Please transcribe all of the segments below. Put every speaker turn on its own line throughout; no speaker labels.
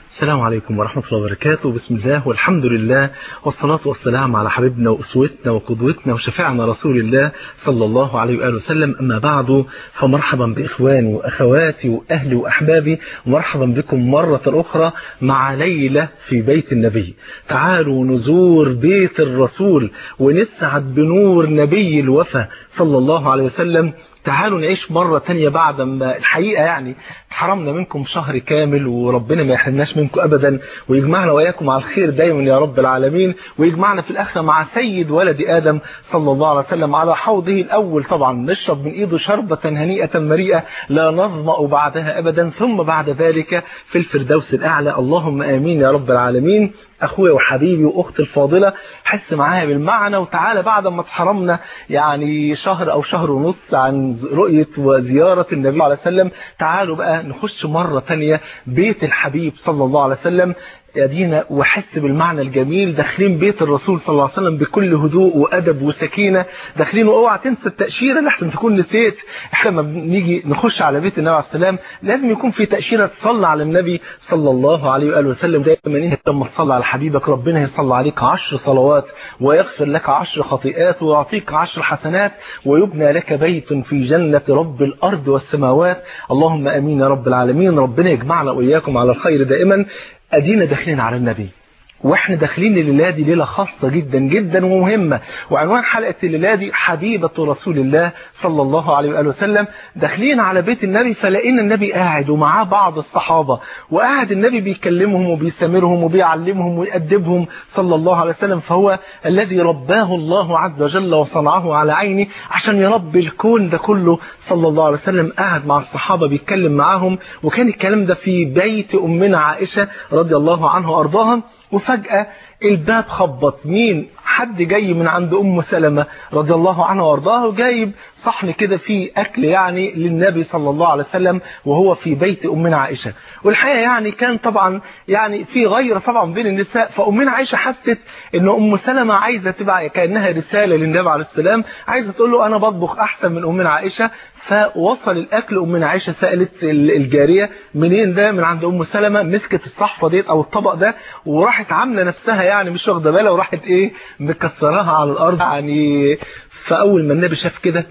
السلام عليكم ورحمة الله وبركاته بسم الله والحمد لله والصلاة والسلام على حبيبنا وأسوتنا وقدوتنا وشفيعنا رسول الله صلى الله عليه وآله وسلم أما بعد فمرحبا بإخواني وأخواتي وأهلي وأحبابي ومرحبا بكم مرة أخرى مع ليلة في بيت النبي تعالوا نزور بيت الرسول ونسعد بنور نبي الوفا صلى الله عليه وسلم تعالوا نعيش مرة تانية بعد ما الحقيقة يعني حرمنا منكم شهر كامل وربنا ما يحرمناش منكم أبدا ويجمعنا وإياكم على الخير دايما يا رب العالمين ويجمعنا في الآخرة مع سيد ولد آدم صلى الله عليه وسلم على حوضه الأول طبعا نشرب من إيده شربة هنيئة مريئة لا نظمأ بعدها أبدا ثم بعد ذلك في الفردوس الأعلى اللهم آمين يا رب العالمين أخويا وحبيبي وأختي الفاضلة حس معايا بالمعنى وتعالى بعد ما اتحرمنا يعني شهر أو شهر ونص عن رؤية وزيارة النبي عليه وسلم تعالوا بقى نخش مرة تانية بيت الحبيب صلى الله عليه وسلم يدينا وحس بالمعنى الجميل داخلين بيت الرسول صلى الله عليه وسلم بكل هدوء وأدب وسكينة داخلين واوعى تنسى التأشيرة لحسن تكون نسيت احنا لما بنيجي نخش على بيت النبي عليه السلام لازم يكون في تأشيرة تصلى على النبي صلى الله عليه وآله وسلم دايما انت لما تصلى على حبيبك ربنا يصلى عليك عشر صلوات ويغفر لك عشر خطيئات ويعطيك عشر حسنات ويبنى لك بيت في جنة رب الأرض والسماوات اللهم أمين يا رب العالمين ربنا يجمعنا وإياكم على الخير دائما أدينا داخلين على النبي واحنا داخلين الليلة دي ليلة خاصة جدا جدا ومهمة وعنوان حلقة الليلة دي حبيبة رسول الله صلى الله عليه وآله وسلم داخلين على بيت النبي فلقينا النبي قاعد ومعاه بعض الصحابة وقاعد النبي بيكلمهم وبيسامرهم وبيعلمهم ويأدبهم صلى الله عليه وسلم فهو الذي رباه الله عز وجل وصنعه على عينه عشان يربي الكون ده كله صلى الله عليه وسلم قاعد مع الصحابة بيتكلم معاهم وكان الكلام ده في بيت أمنا عائشة رضي الله عنها وأرضاها وفجأة الباب خبط مين حد جاي من عند أم سلمة رضي الله عنها وارضاها وجايب صحن كده فيه أكل يعني للنبي صلى الله عليه وسلم وهو في بيت أمنا عائشة والحقيقة يعني كان طبعا يعني في غير طبعا بين النساء فأمنا عائشة حست ان أم سلمة عايزة تبع كأنها رسالة للنبي عليه السلام عايزة تقول له أنا بطبخ أحسن من أمنا عائشة فوصل الأكل أمنا عائشة سألت الجارية منين ده من عند أم سلمة مسكت الصحفة ديت أو الطبق ده وراحت عاملة نفسها يعني مش واخدة بالها وراحت إيه مكسراها على الأرض يعني فأول ما النبي شاف كده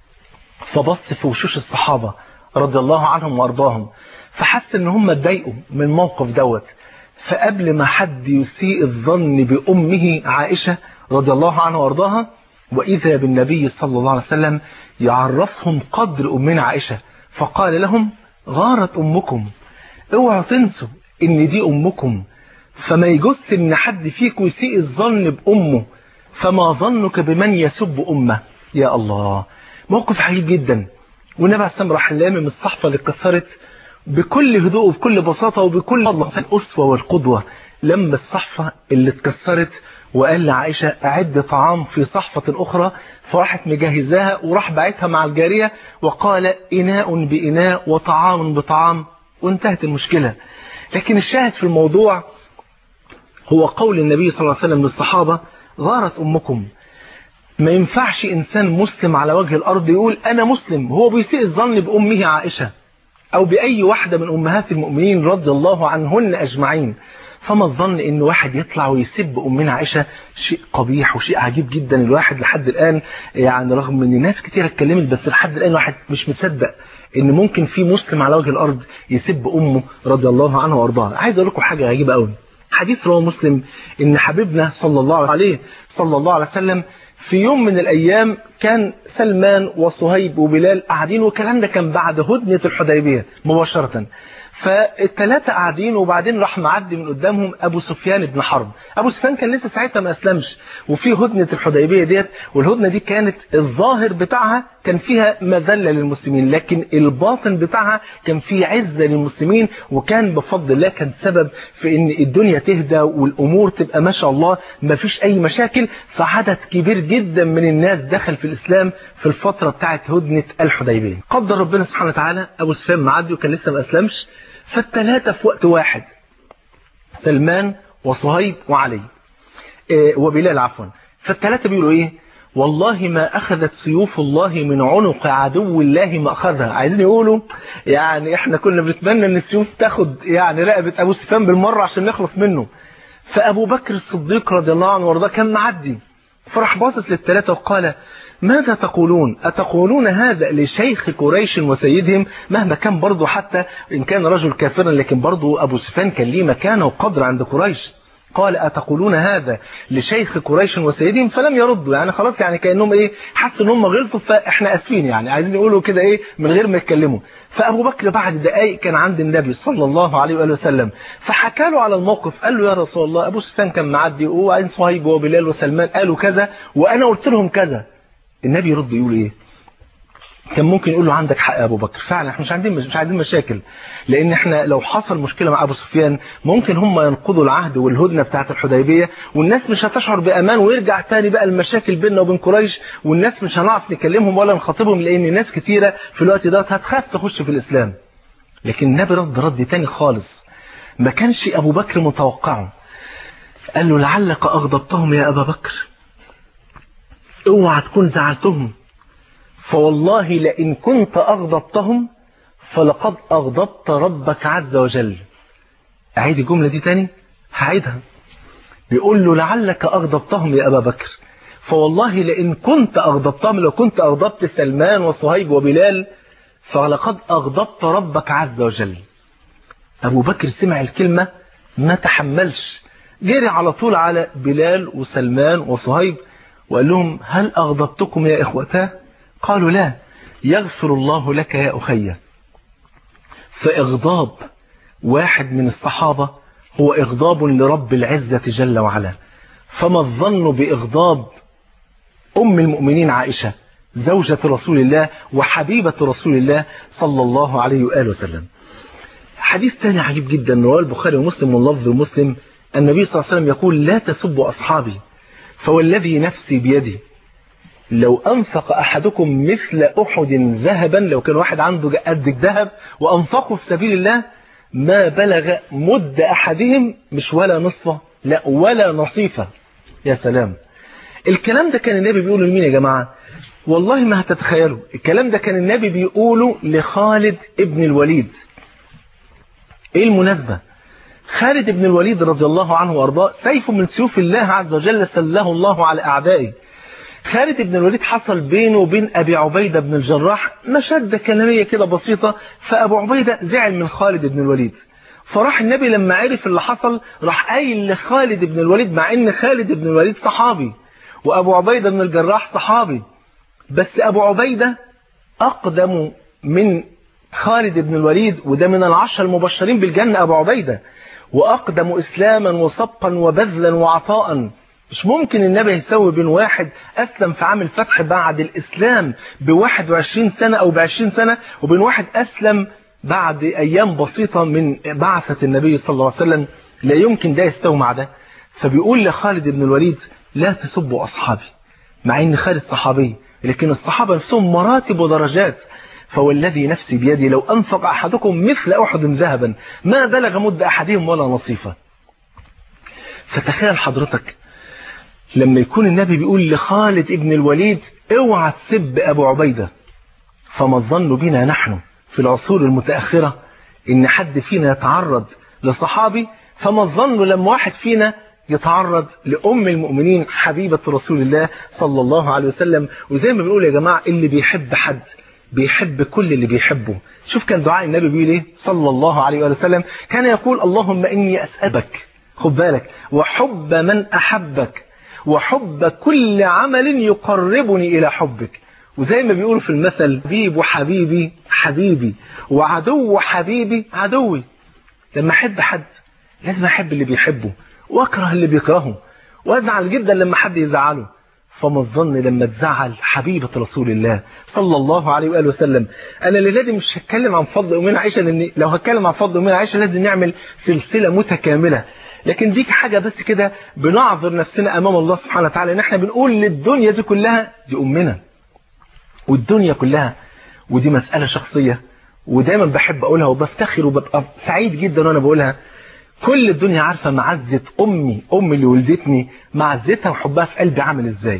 فبص في وشوش الصحابة رضي الله عنهم وارضاهم فحس ان هم اتضايقوا من الموقف دوت فقبل ما حد يسيء الظن بأمه عائشة رضي الله عنها وارضاها وإذا بالنبي صلى الله عليه وسلم يعرفهم قدر أمنا عائشة فقال لهم غارت أمكم اوعوا تنسوا ان دي أمكم فما يجس ان حد فيكم يسيء الظن بأمه فما ظنك بمن يسب أمه يا الله موقف عجيب جدا والنبي عليه السلام راح لامم الصحفة اللي اتكسرت بكل هدوء وبكل بساطة وبكل الله الأسوة والقدوة لما الصحفة اللي اتكسرت وقال لعائشة أعد طعام في صحفة أخرى فراحت مجهزاها وراح بعتها مع الجارية وقال إناء بإناء وطعام بطعام وانتهت المشكلة لكن الشاهد في الموضوع هو قول النبي صلى الله عليه وسلم للصحابة غارت أمكم ما ينفعش إنسان مسلم على وجه الأرض يقول أنا مسلم هو بيسيء الظن بأمه عائشة أو بأي واحدة من أمهات المؤمنين رضي الله عنهن أجمعين فما الظن ان واحد يطلع ويسب امنا عائشه شيء قبيح وشيء عجيب جدا الواحد لحد الان يعني رغم ان ناس كتير اتكلمت بس لحد الان الواحد مش مصدق ان ممكن في مسلم على وجه الارض يسب امه رضي الله عنها وارضاها عايز اقول لكم حاجه عجيبه قوي حديث رواه مسلم ان حبيبنا صلى الله عليه صلى الله عليه وسلم في يوم من الأيام كان سلمان وصهيب وبلال قاعدين والكلام ده كان بعد هدنة الحديبية مباشرة فالثلاثة قاعدين وبعدين راح معدي من قدامهم أبو سفيان بن حرب أبو سفيان كان لسه ساعتها ما أسلمش وفي هدنة الحديبية ديت والهدنة دي كانت الظاهر بتاعها كان فيها مذلة للمسلمين لكن الباطن بتاعها كان فيه عزة للمسلمين وكان بفضل الله كان سبب في ان الدنيا تهدى والأمور تبقى ما شاء الله ما فيش أي مشاكل فعدد كبير جدا من الناس دخل في الإسلام في الفترة بتاعت هدنة الحديبية قدر ربنا سبحانه وتعالى أبو سفيان معدي وكان لسه ما أسلمش فالثلاثة في وقت واحد سلمان وصهيب وعلي إيه وبلال عفوا فالثلاثة بيقولوا ايه والله ما أخذت سيوف الله من عنق عدو الله ما أخذها عايزين يقولوا يعني احنا كنا بنتمنى ان السيوف تاخد يعني رقبة أبو سفيان بالمرة عشان نخلص منه فأبو بكر الصديق رضي الله عنه وارضاه كان معدي فراح باصص للثلاثة وقال ماذا تقولون أتقولون هذا لشيخ قريش وسيدهم مهما كان برضه حتى إن كان رجل كافرا لكن برضه أبو سفيان كان ليه مكانه وقدر عند قريش قال أتقولون هذا لشيخ قريش وسيدهم فلم يردوا يعني خلاص يعني كأنهم إيه حسوا إن هم غلطوا فإحنا أسفين يعني عايزين يقولوا كده إيه من غير ما يتكلموا فأبو بكر بعد دقائق كان عند النبي صلى الله عليه وآله وسلم فحكى له على الموقف قال له يا رسول الله أبو سفيان كان معدي وعين صهيب وبلال وسلمان قالوا كذا وأنا قلت لهم كذا النبي يرد يقول إيه كان ممكن يقول له عندك حق يا ابو بكر فعلا احنا مش عايزين مش عايزين مشاكل لان احنا لو حصل مشكله مع ابو سفيان ممكن هم ينقضوا العهد والهدنه بتاعه الحديبيه والناس مش هتشعر بامان ويرجع تاني بقى المشاكل بيننا وبين قريش والناس مش هنعرف نكلمهم ولا نخاطبهم لان ناس كتيره في الوقت ده هتخاف تخش في الاسلام لكن النبي رد رد تاني خالص ما كانش ابو بكر متوقعه قال له لعلك اغضبتهم يا ابا بكر اوعى تكون زعلتهم فوالله لئن كنت أغضبتهم فلقد أغضبت ربك عز وجل أعيد الجملة دي تاني هعيدها بيقول له لعلك أغضبتهم يا أبا بكر فوالله لئن كنت أغضبتهم لو كنت أغضبت سلمان وصهيب وبلال فلقد أغضبت ربك عز وجل أبو بكر سمع الكلمة ما تحملش جري على طول على بلال وسلمان وصهيب وقال لهم هل أغضبتكم يا إخوتاه قالوا لا يغفر الله لك يا أخي فإغضاب واحد من الصحابة هو إغضاب لرب العزة جل وعلا فما الظن بإغضاب أم المؤمنين عائشة زوجة رسول الله وحبيبة رسول الله صلى الله عليه وآله وسلم حديث تاني عجيب جدا رواه البخاري ومسلم واللفظ مسلم النبي صلى الله عليه وسلم يقول لا تسبوا أصحابي فوالذي نفسي بيدي لو أنفق أحدكم مثل أحد ذهبا لو كان واحد عنده قد الذهب وأنفقه في سبيل الله ما بلغ مد أحدهم مش ولا نصفه لا ولا نصيفة يا سلام الكلام ده كان النبي بيقوله لمين يا جماعة والله ما هتتخيلوا الكلام ده كان النبي بيقوله لخالد ابن الوليد ايه المناسبة خالد بن الوليد رضي الله عنه وارضاه سيف من سيوف الله عز وجل سله الله على أعدائه خالد بن الوليد حصل بينه وبين أبي عبيدة بن الجراح مشادة كلامية كده بسيطة فأبو عبيدة زعل من خالد بن الوليد فراح النبي لما عرف اللي حصل راح قايل لخالد بن الوليد مع ان خالد بن الوليد صحابي وأبو عبيدة بن الجراح صحابي بس أبو عبيدة أقدم من خالد بن الوليد وده من العشر المبشرين بالجنة أبو عبيدة وأقدم إسلاما وسبقا وبذلا وعطاء مش ممكن النبي يسوي بين واحد أسلم في عام الفتح بعد الإسلام ب 21 سنة أو ب 20 سنة وبين واحد أسلم بعد أيام بسيطة من بعثة النبي صلى الله عليه وسلم لا يمكن ده يستوي مع ده فبيقول لخالد بن الوليد لا تسبوا أصحابي مع أن خالد صحابي لكن الصحابة نفسهم مراتب ودرجات فوالذي نفسي بيدي لو أنفق أحدكم مثل أحد ذهبا ما بلغ مد أحدهم ولا نصيفة فتخيل حضرتك لما يكون النبي بيقول لخالد ابن الوليد اوعى تسب أبو عبيدة فما الظن بنا نحن في العصور المتأخرة إن حد فينا يتعرض لصحابي فما الظن لما واحد فينا يتعرض لأم المؤمنين حبيبة رسول الله صلى الله عليه وسلم وزي ما بنقول يا جماعة اللي بيحب حد بيحب كل اللي بيحبه شوف كان دعاء النبي بيقول ايه صلى الله عليه وسلم كان يقول اللهم إني أسألك خد بالك وحب من أحبك وحب كل عمل يقربني إلى حبك وزي ما بيقولوا في المثل حبيب وحبيبي حبيبي وعدو حبيبي عدوي لما أحب حد لازم أحب اللي بيحبه واكره اللي بيكرهه وازعل جدا لما حد يزعله فما الظن لما تزعل حبيبة رسول الله صلى الله عليه وآله وسلم أنا الليلة دي مش هتكلم عن فضل أمنا عائشة لأن لو هتكلم عن فضل أمنا عائشة لازم نعمل سلسلة متكاملة لكن ديك حاجة بس كده بنعذر نفسنا أمام الله سبحانه وتعالى إن احنا بنقول للدنيا دي كلها دي أمنا والدنيا كلها ودي مسألة شخصية ودايما بحب أقولها وبفتخر وببقى سعيد جدا وأنا بقولها كل الدنيا عارفة معزة أمي أمي اللي ولدتني معزتها وحبها في قلبي عامل إزاي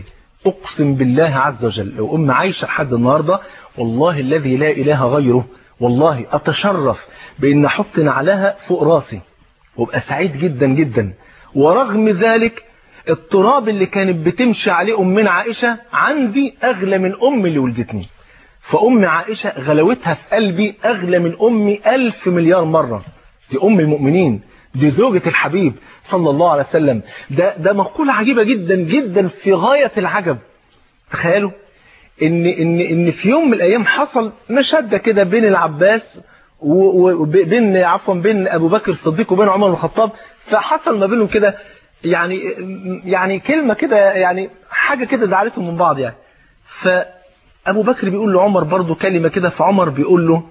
أقسم بالله عز وجل لو أم عايشة لحد النهاردة والله الذي لا إله غيره والله أتشرف بأن أحط نعلها فوق راسي وابقى سعيد جدا جدا ورغم ذلك التراب اللي كانت بتمشي عليه أمنا عائشة عندي أغلى من أمي اللي ولدتني فأم عائشة غلوتها في قلبي أغلى من أمي ألف مليار مرة دي أم المؤمنين دي زوجة الحبيب صلى الله عليه وسلم ده, ده مقولة عجيبة جدا جدا في غاية العجب تخيلوا إن, إن, إن في يوم من الأيام حصل مشادة كده بين العباس وبين عفوا بين أبو بكر الصديق وبين عمر بن الخطاب فحصل ما بينهم كده يعني يعني كلمة كده يعني حاجة كده زعلتهم من بعض يعني فأبو بكر بيقول لعمر برضو كلمة كده فعمر بيقول له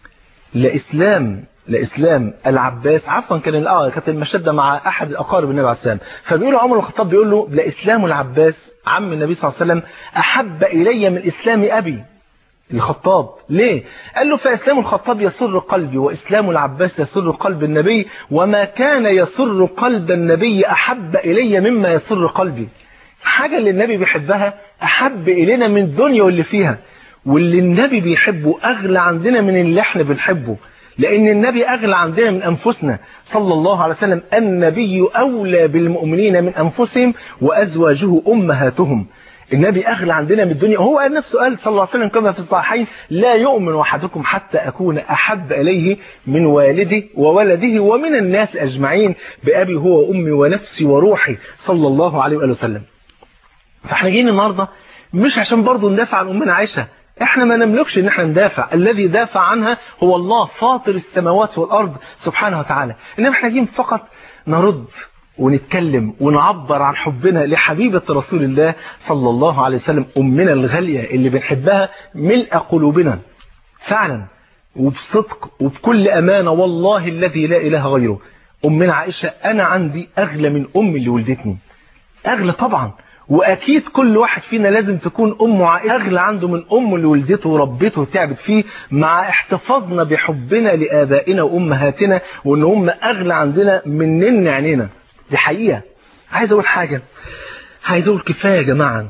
لإسلام لإسلام العباس عفوا كان اه كانت المشدة مع أحد الأقارب النبي عليه السلام فبيقول عمر بن الخطاب بيقول له لإسلام العباس عم النبي صلى الله عليه وسلم أحب إلي من إسلام أبي الخطاب ليه قال له فإسلام الخطاب يسر قلبي وإسلام العباس يسر قلب النبي وما كان يسر قلب النبي أحب إلي مما يسر قلبي حاجة اللي النبي بيحبها أحب إلينا من الدنيا واللي فيها واللي النبي بيحبه أغلى عندنا من اللي احنا بنحبه لأن النبي أغلى عندنا من أنفسنا صلى الله عليه وسلم النبي أولى بالمؤمنين من أنفسهم وأزواجه أمهاتهم النبي أغلى عندنا من الدنيا وهو قال نفسه قال صلى الله عليه وسلم كما في الصحيحين لا يؤمن أحدكم حتى أكون أحب إليه من والده وولده ومن الناس أجمعين بأبي هو وأمي ونفسي وروحي صلى الله عليه وآله وسلم فاحنا جايين النهاردة مش عشان برضه ندافع عن أمنا عائشة احنا ما نملكش ان احنا ندافع الذي دافع عنها هو الله فاطر السماوات والارض سبحانه وتعالى انما احنا جايين فقط نرد ونتكلم ونعبر عن حبنا لحبيبة رسول الله صلى الله عليه وسلم أمنا الغالية اللي بنحبها ملء قلوبنا فعلا وبصدق وبكل أمانة والله الذي لا إله غيره أمنا عائشة أنا عندي أغلى من أمي اللي ولدتني أغلى طبعا وأكيد كل واحد فينا لازم تكون أمه عائشة أغلى عنده من أمه اللي ولدته وربته وتعبت فيه مع احتفاظنا بحبنا لآبائنا وأمهاتنا وإن هم أغلى عندنا من نن عينينا دي حقيقة عايز أقول حاجة عايز أقول كفاية يا جماعة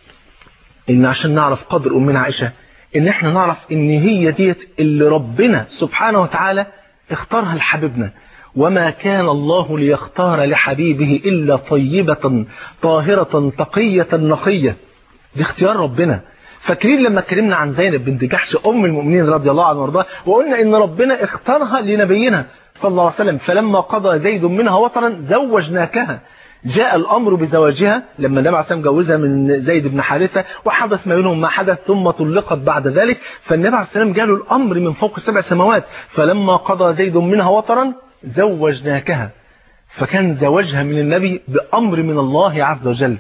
إن عشان نعرف قدر أمنا عائشة إن إحنا نعرف إن هي ديت اللي ربنا سبحانه وتعالى اختارها لحبيبنا وما كان الله ليختار لحبيبه إلا طيبة طاهرة تقية نقية دي اختيار ربنا فاكرين لما اتكلمنا عن زينب بنت جحش أم المؤمنين رضي الله عنها وارضاها وقلنا إن ربنا اختارها لنبينا صلى الله عليه وسلم فلما قضى زيد منها وطرا زوجناكها جاء الأمر بزواجها لما النبي عليه السلام جوزها من زيد بن حارثة وحدث ما بينهم ما حدث ثم طلقت بعد ذلك فالنبي عليه السلام جاله الأمر من فوق سبع سماوات فلما قضى زيد منها وطرا زوجناكها فكان زواجها من النبي بأمر من الله عز وجل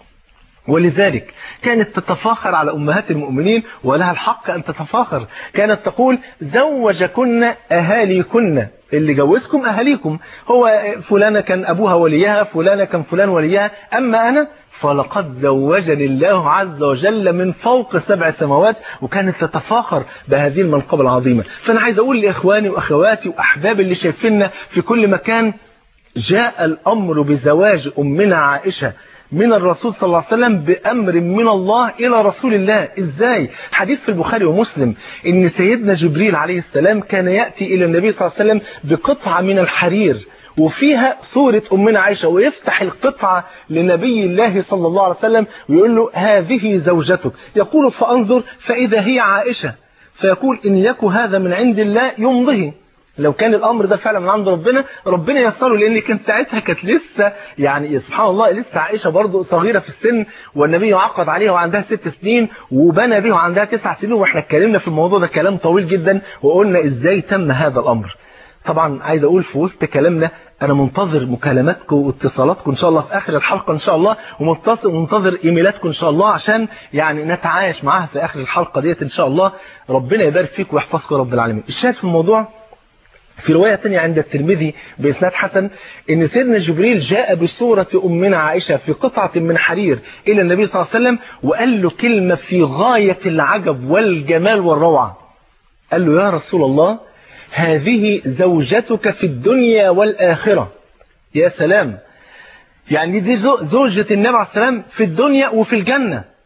ولذلك كانت تتفاخر على أمهات المؤمنين ولها الحق أن تتفاخر كانت تقول زوجكن أهاليكن اللي جوزكم أهاليكم هو فلانة كان أبوها وليها فلانة كان فلان وليها أما أنا فلقد زوجني الله عز وجل من فوق سبع سماوات وكانت تتفاخر بهذه المنقبة العظيمة فأنا عايز أقول لإخواني وأخواتي وأحبابي اللي شايفيننا في كل مكان جاء الأمر بزواج أمنا عائشة من الرسول صلى الله عليه وسلم بأمر من الله إلى رسول الله إزاي حديث في البخاري ومسلم إن سيدنا جبريل عليه السلام كان يأتي إلى النبي صلى الله عليه وسلم بقطعة من الحرير وفيها صورة أمنا عائشة ويفتح القطعة لنبي الله صلى الله عليه وسلم ويقول له هذه زوجتك يقول فأنظر فإذا هي عائشة فيقول إن يكو هذا من عند الله يمضه لو كان الامر ده فعلا من عند ربنا ربنا يسره لان كانت ساعتها كانت لسه يعني سبحان الله لسه عائشه برضه صغيره في السن والنبي عقد عليها وعندها ست سنين وبنى بها وعندها تسع سنين واحنا اتكلمنا في الموضوع ده كلام طويل جدا وقلنا ازاي تم هذا الامر طبعا عايز اقول في وسط كلامنا انا منتظر مكالماتكم واتصالاتكم ان شاء الله في اخر الحلقه ان شاء الله ومنتظر ايميلاتكم ان شاء الله عشان يعني نتعايش معاها في اخر الحلقه ديت ان شاء الله ربنا يبارك فيكم ويحفظكم رب العالمين الشاهد في الموضوع في رواية تانية عند الترمذي بإسناد حسن إن سيدنا جبريل جاء بصورة أمنا عائشة في قطعة من حرير إلى النبي صلى الله عليه وسلم وقال له كلمة في غاية العجب والجمال والروعة قال له يا رسول الله هذه زوجتك في الدنيا والآخرة يا سلام يعني دي زوجة النبي عليه السلام في الدنيا وفي الجنة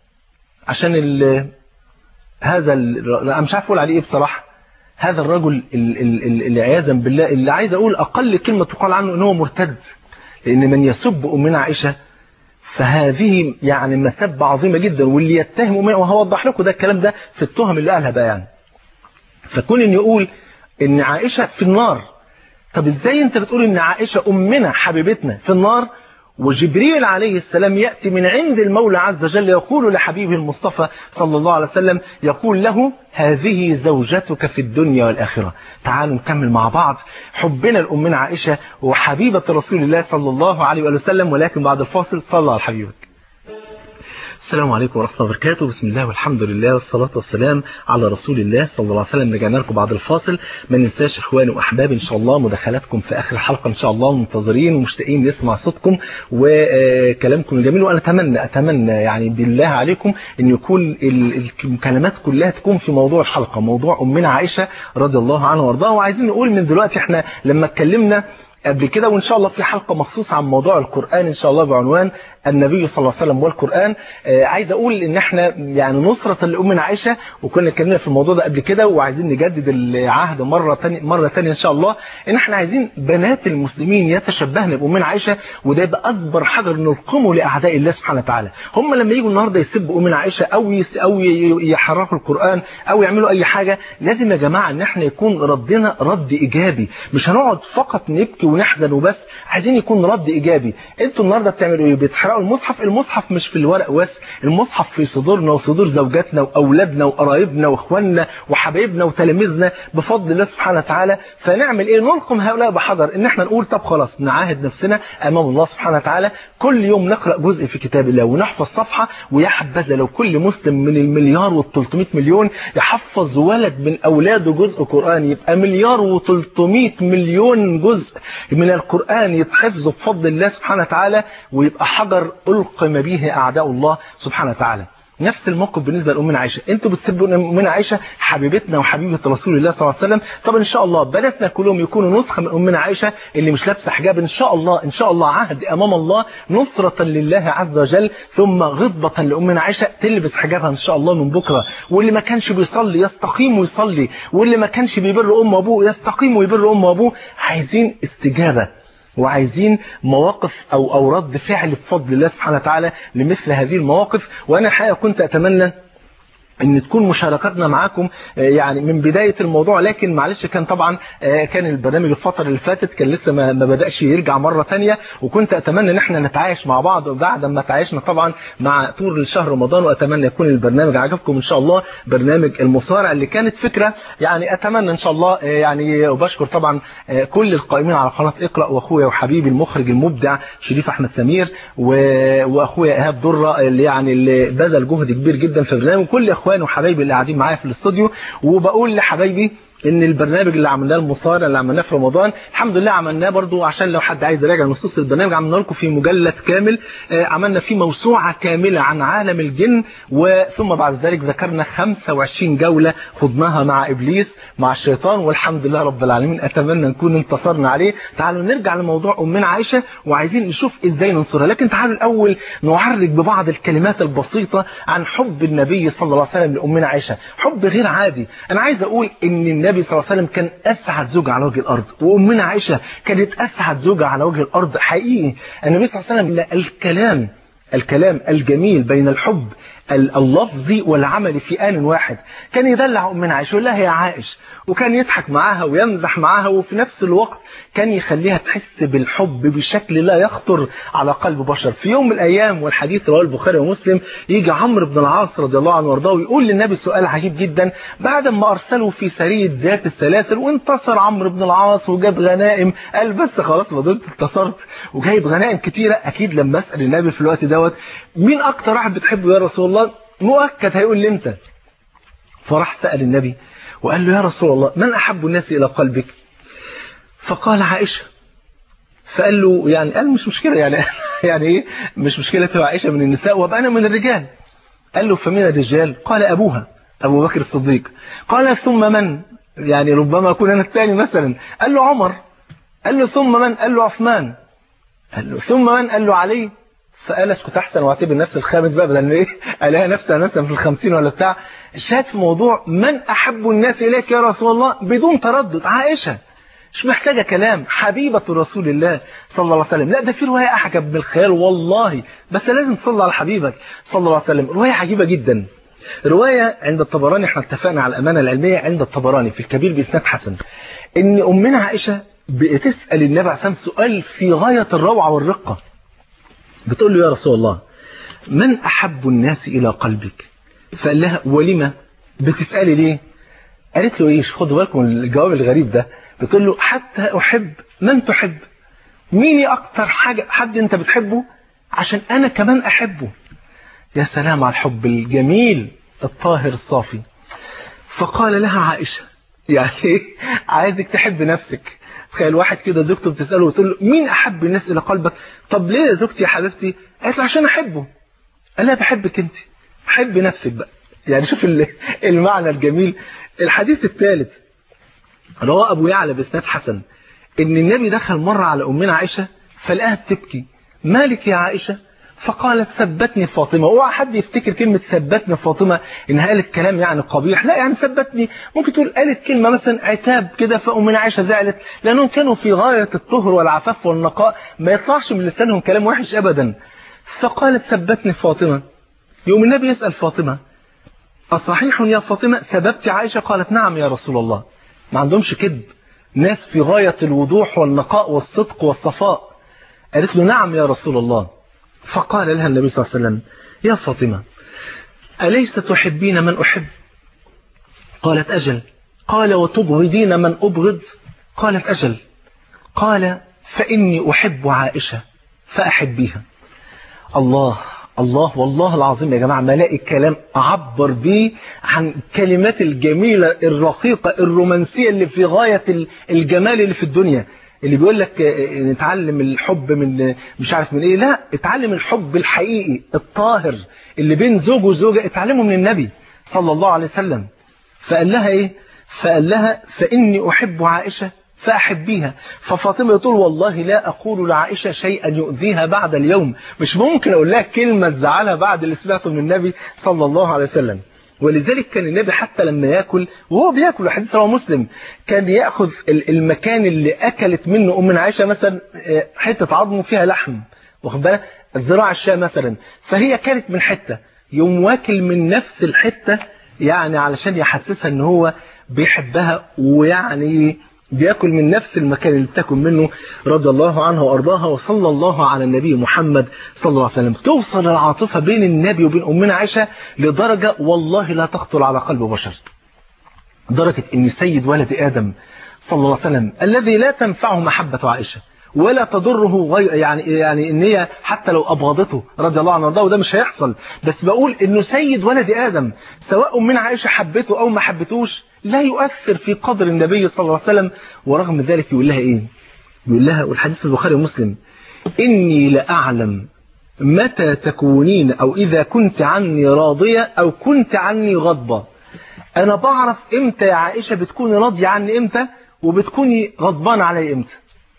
عشان ال هذا ال... انا مش عارف اقول عليه ايه بصراحه هذا الرجل اللي عياذا بالله اللي عايز اقول اقل كلمه تقال عنه ان هو مرتد لان من يسب امنا عائشه فهذه يعني مسبه عظيمه جدا واللي يتهم امنا وهوضح لكم ده الكلام ده في التهم اللي قالها بقى يعني فكون ان يقول ان عائشه في النار طب ازاي انت بتقول ان عائشه امنا حبيبتنا في النار وجبريل عليه السلام يأتي من عند المولى عز وجل يقول لحبيبه المصطفى صلى الله عليه وسلم يقول له هذه زوجتك في الدنيا والآخرة تعالوا نكمل مع بعض حبنا لأمنا عائشة وحبيبة رسول الله صلى الله عليه وسلم ولكن بعد الفاصل صلى على حبيبك السلام عليكم ورحمة الله وبركاته بسم الله والحمد لله والصلاة والسلام على رسول الله صلى الله عليه وسلم رجعنا لكم بعد الفاصل ما ننساش اخواني واحبابي ان شاء الله مداخلاتكم في اخر الحلقة ان شاء الله منتظرين ومشتاقين نسمع صوتكم وكلامكم الجميل وانا اتمنى اتمنى يعني بالله عليكم ان يكون الكلمات كلها تكون في موضوع الحلقة موضوع امنا عائشة رضي الله عنها وارضاها وعايزين نقول من دلوقتي احنا لما اتكلمنا قبل كده وإن شاء الله في حلقة مخصوصة عن موضوع القرآن إن شاء الله بعنوان النبي صلى الله عليه وسلم والقرآن آه عايز أقول إن إحنا يعني نصرة لأمنا عائشة وكنا اتكلمنا في الموضوع ده قبل كده وعايزين نجدد العهد مرة تانية مرة تانية إن شاء الله إن إحنا عايزين بنات المسلمين يتشبهن بأمنا عائشة وده يبقى أكبر حجر نلقمه لأعداء الله سبحانه وتعالى هم لما يجوا النهاردة يسبوا أمنا عائشة أو يس أو يحرفوا القرآن أو يعملوا أي حاجة لازم يا جماعة إن إحنا يكون ردنا رد إيجابي مش هنقعد فقط نبكي ونحزن وبس عايزين يكون رد إيجابي أنتوا النهاردة بتعملوا إيه بتحرقوا المصحف المصحف مش في الورق بس المصحف في صدورنا وصدور زوجاتنا وأولادنا وقرايبنا وإخواننا وحبايبنا وتلاميذنا بفضل الله سبحانه وتعالى فنعمل إيه نلقم هؤلاء بحذر إن إحنا نقول طب خلاص نعاهد نفسنا أمام الله سبحانه وتعالى كل يوم نقرأ جزء في كتاب الله ونحفظ صفحة ويا حبذا لو كل مسلم من المليار وال300 مليون يحفظ ولد من أولاده جزء قرآن يبقى مليار و300 مليون جزء من القرآن يتحفظ بفضل الله سبحانه وتعالى ويبقى حجر ألقم به أعداء الله سبحانه وتعالى نفس الموقف بالنسبة لأمنا عائشة انتوا بتسبوا أمنا عائشة حبيبتنا وحبيبة رسول الله صلى الله عليه وسلم طب إن شاء الله بناتنا كلهم يكونوا نسخة من أمنا عائشة اللي مش لابسة حجاب إن شاء الله إن شاء الله عهد أمام الله نصرة لله عز وجل ثم غضبة لأمنا عائشة تلبس حجابها إن شاء الله من بكرة واللي ما كانش بيصلي يستقيم ويصلي واللي ما كانش بيبر أم وأبوه يستقيم ويبر أم وأبوه عايزين استجابة وعايزين مواقف أو, أو رد فعل بفضل الله سبحانه وتعالى لمثل هذه المواقف وأنا الحقيقة كنت أتمنى ان تكون مشاركتنا معاكم يعني من بداية الموضوع لكن معلش كان طبعا كان البرنامج الفترة اللي فاتت كان لسه ما بدأش يرجع مرة تانية وكنت اتمنى ان احنا نتعايش مع بعض وبعد ما تعايشنا طبعا مع طول شهر رمضان واتمنى يكون البرنامج عجبكم ان شاء الله برنامج المصارع اللي كانت فكرة يعني اتمنى ان شاء الله يعني وبشكر طبعا كل القائمين على قناة اقرأ واخويا وحبيبي المخرج المبدع شريف احمد سمير واخويا ايهاب درة اللي يعني اللي بذل جهد كبير جدا في البرنامج كل اخواني وحبايبي اللي قاعدين معايا في الاستوديو وبقول لحبايبي ان البرنامج اللي عملناه المصارع اللي عملناه في رمضان الحمد لله عملناه برضو عشان لو حد عايز يراجع نصوص البرنامج عملنا لكم في مجلد كامل عملنا فيه موسوعة كاملة عن عالم الجن وثم بعد ذلك ذكرنا 25 جولة خضناها مع إبليس مع الشيطان والحمد لله رب العالمين أتمنى نكون انتصرنا عليه تعالوا نرجع لموضوع أمنا عائشة وعايزين نشوف إزاي ننصرها لكن تعالوا الأول نعرج ببعض الكلمات البسيطة عن حب النبي صلى الله عليه وسلم لأمنا عائشة حب غير عادي أنا عايز أقول إن النبي صلى الله عليه وسلم كان أسعد زوجة على وجه الأرض وأمنا عائشة كانت أسعد زوجة على وجه الأرض حقيقي النبي صلى الله عليه وسلم الكلام الكلام الجميل بين الحب اللفظي والعملي في آن واحد كان يدلع أمنا عائشة يقول لها يا عائش وكان يضحك معاها ويمزح معاها وفي نفس الوقت كان يخليها تحس بالحب بشكل لا يخطر على قلب بشر في يوم من الأيام والحديث رواه البخاري ومسلم يجي عمرو بن العاص رضي الله عنه وارضاه ويقول للنبي سؤال عجيب جدا بعد ما أرسله في سرية ذات السلاسل وانتصر عمرو بن العاص وجاب غنائم قال بس خلاص ما دمت انتصرت وجايب غنائم كتيرة أكيد لما أسأل النبي في الوقت دوت مين أكتر واحد بتحبه يا رسول الله مؤكد هيقول لي أنت فراح سأل النبي وقال له يا رسول الله من أحب الناس إلى قلبك فقال عائشة فقال له يعني قال مش مشكلة يعني يعني ايه مش مشكلة تبقى عائشة من النساء وابقى أنا من الرجال قال له فمن الرجال قال أبوها أبو بكر الصديق قال ثم من يعني ربما أكون أنا الثاني مثلا قال له عمر قال له ثم من قال له عثمان قال له ثم من قال له علي فقال اسكت احسن واعتبر نفسي الخامس بقى بدل ايه الاقي نفسي مثلا في الخمسين ولا بتاع شات في موضوع من احب الناس اليك يا رسول الله بدون تردد عائشه مش محتاجة كلام حبيبة رسول الله صلى الله عليه وسلم لا ده في رواية أحجب من الخيال والله بس لازم تصلي على حبيبك صلى الله عليه وسلم رواية عجيبة جدا رواية عند الطبراني احنا اتفقنا على الأمانة العلمية عند الطبراني في الكبير بإسناد حسن إن أمنا عائشة بتسأل النبي عليه الصلاة والسلام سؤال في غاية الروعة والرقة بتقول له يا رسول الله من أحب الناس إلى قلبك فقال لها ولما بتسألي ليه قالت له ايش خدوا بالكم الجواب الغريب ده بتقول له حتى أحب من تحب مين أكتر حاجة حد أنت بتحبه عشان أنا كمان أحبه يا سلام على الحب الجميل الطاهر الصافي فقال لها عائشة يعني عايزك تحب نفسك تخيل واحد كده زوجته بتسأله وتقول له مين أحب الناس إلى قلبك طب ليه يا زوجتي يا حبيبتي قالت له عشان أحبه قال لها بحبك أنت حب نفسك بقى يعني شوف المعنى الجميل الحديث الثالث روى أبو يعلى بإسناد حسن إن النبي دخل مرة على أمنا عائشة فلقاها بتبكي مالك يا عائشة فقالت ثبتني فاطمة اوعى حد يفتكر كلمة ثبتني فاطمة إنها قالت كلام يعني قبيح لا يعني ثبتني ممكن تقول قالت كلمة مثلا عتاب كده فأمنا عائشة زعلت لأنهم كانوا في غاية الطهر والعفاف والنقاء ما يطلعش من لسانهم كلام وحش أبدا فقالت ثبتني فاطمة يوم النبي يسأل فاطمة أصحيح يا فاطمة سببت عائشة قالت نعم يا رسول الله ما عندهمش كذب ناس في غاية الوضوح والنقاء والصدق والصفاء قالت له نعم يا رسول الله فقال لها النبي صلى الله عليه وسلم يا فاطمة أليس تحبين من أحب قالت أجل قال وتبغضين من أبغض قالت أجل قال فإني أحب عائشة فأحبيها الله الله والله العظيم يا جماعة ما لاقي كلام أعبر بيه عن الكلمات الجميلة الرقيقة الرومانسية اللي في غاية الجمال اللي في الدنيا اللي بيقول لك نتعلم الحب من مش عارف من ايه لا اتعلم الحب الحقيقي الطاهر اللي بين زوج وزوجة اتعلمه من النبي صلى الله عليه وسلم فقال لها ايه فقال لها فإني أحب عائشة فأحبيها ففاطمة تقول والله لا أقول لعائشة شيئا يؤذيها بعد اليوم مش ممكن أقول لها كلمة تزعلها بعد اللي سمعته من النبي صلى الله عليه وسلم ولذلك كان النبي حتى لما يأكل وهو بيأكل الحديث رواه مسلم كان يأخذ المكان اللي أكلت منه أم عائشة مثلا حتة عظم فيها لحم واخد بالك الذراع الشاة مثلا فهي كانت من حتة يوم واكل من نفس الحتة يعني علشان يحسسها ان هو بيحبها ويعني بياكل من نفس المكان اللي بتاكل منه رضي الله عنها وارضاها وصلى الله على النبي محمد صلى الله عليه وسلم توصل العاطفة بين النبي وبين أمنا عائشة لدرجة والله لا تخطر على قلب بشر درجة ان سيد ولد آدم صلى الله عليه وسلم الذي لا تنفعه محبة عائشة ولا تضره غير يعني يعني ان هي حتى لو ابغضته رضي الله عنها وارضاه وده مش هيحصل بس بقول انه سيد ولد ادم سواء من عائشه حبته او ما حبتوش لا يؤثر في قدر النبي صلى الله عليه وسلم ورغم ذلك يقول لها ايه يقول لها والحديث في البخاري ومسلم اني لاعلم متى تكونين او اذا كنت عني راضيه او كنت عني غضبه انا بعرف امتى يا عائشه بتكوني راضيه عني امتى وبتكوني غضبانه علي امتى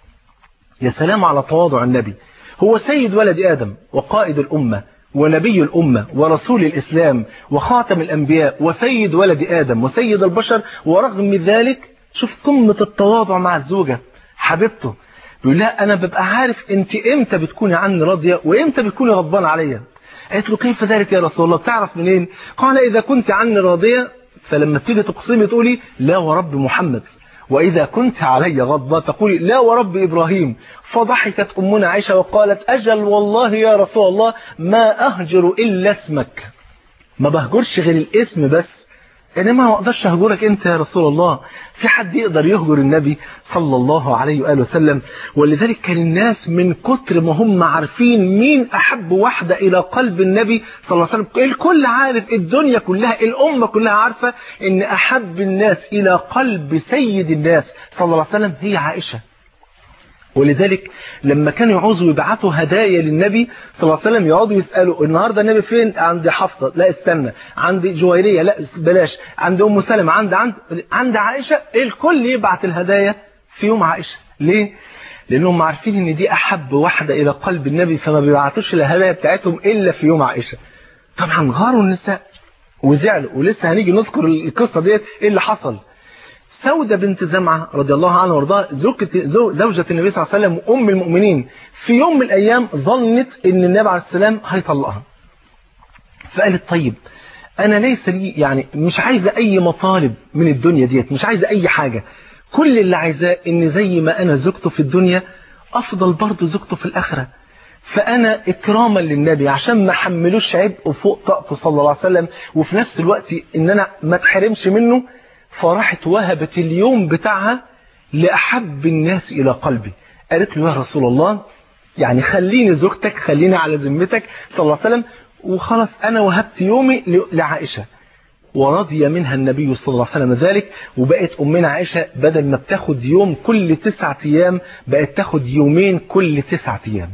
يا سلام على تواضع النبي هو سيد ولد آدم وقائد الأمة ونبي الأمة ورسول الإسلام وخاتم الأنبياء وسيد ولد آدم وسيد البشر ورغم ذلك شوف قمة التواضع مع الزوجة حبيبته بيقول لها أنا ببقى عارف أنت إمتى بتكوني عني راضية وإمتى بتكوني غضبانة عليا قالت له كيف ذلك يا رسول الله بتعرف منين قال إذا كنت عني راضية فلما تيجي تقسمي تقولي لا ورب محمد وإذا كنت علي غضبة تقولي لا ورب إبراهيم فضحكت أمنا عائشة وقالت أجل والله يا رسول الله ما أهجر إلا اسمك ما بهجرش غير الاسم بس إنما ما أقدرش أهجرك أنت يا رسول الله في حد يقدر يهجر النبي صلى الله عليه وآله وسلم ولذلك كان الناس من كتر ما هم عارفين مين أحب واحدة إلى قلب النبي صلى الله عليه وسلم الكل عارف الدنيا كلها الأمة كلها عارفة إن أحب الناس إلى قلب سيد الناس صلى الله عليه وسلم هي عائشة ولذلك لما كانوا يعوزوا يبعثوا هدايا للنبي صلى الله عليه وسلم يقعدوا يسألوا النهاردة النبي فين عند حفصة لا استنى عند جويرية لا بلاش عند أم سلمة عند عند عند عائشة الكل يبعث الهدايا في يوم عائشة ليه؟ لأنهم عارفين إن دي أحب واحدة إلى قلب النبي فما بيبعتوش الهدايا بتاعتهم إلا في يوم عائشة طبعا غاروا النساء وزعلوا ولسه هنيجي نذكر القصة ديت إيه اللي حصل سودة بنت زمعة رضي الله عنها وارضاها زوجة النبي صلى الله عليه وسلم وأم المؤمنين في يوم من الأيام ظنت إن النبي عليه السلام هيطلقها فقالت طيب أنا ليس لي يعني مش عايزة أي مطالب من الدنيا ديت مش عايزة أي حاجة كل اللي عايزاه إن زي ما أنا زوجته في الدنيا أفضل برضه زوجته في الآخرة فأنا إكراما للنبي عشان ما حملوش عبء فوق طاقته صلى الله عليه وسلم وفي نفس الوقت إن أنا ما اتحرمش منه فراحت وهبت اليوم بتاعها لأحب الناس إلى قلبي قالت له يا رسول الله يعني خليني زوجتك خليني على ذمتك صلى الله عليه وسلم وخلاص أنا وهبت يومي لعائشة ورضي منها النبي صلى الله عليه وسلم ذلك وبقت أمنا عائشة بدل ما بتاخد يوم كل تسعة أيام بقت تاخد يومين كل تسعة أيام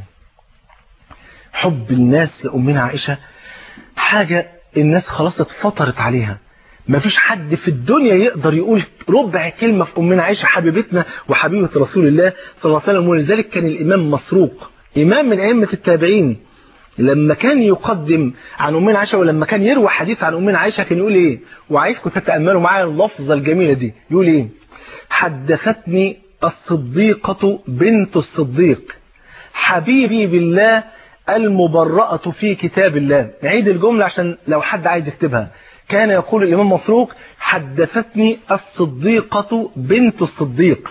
حب الناس لأمنا عائشة حاجة الناس خلاص اتفطرت عليها ما فيش حد في الدنيا يقدر يقول ربع كلمة في أمنا عائشة حبيبتنا وحبيبة رسول الله صلى الله عليه وسلم ولذلك كان الإمام مسروق إمام من أئمة التابعين لما كان يقدم عن أمنا عائشة ولما كان يروى حديث عن أمنا عائشة كان يقول إيه وعايزكم تتأملوا معايا اللفظة الجميلة دي يقول إيه حدثتني الصديقة بنت الصديق حبيبي بالله المبرأة في كتاب الله نعيد الجملة عشان لو حد عايز يكتبها كان يقول الإمام مسروق حدثتني الصديقة بنت الصديق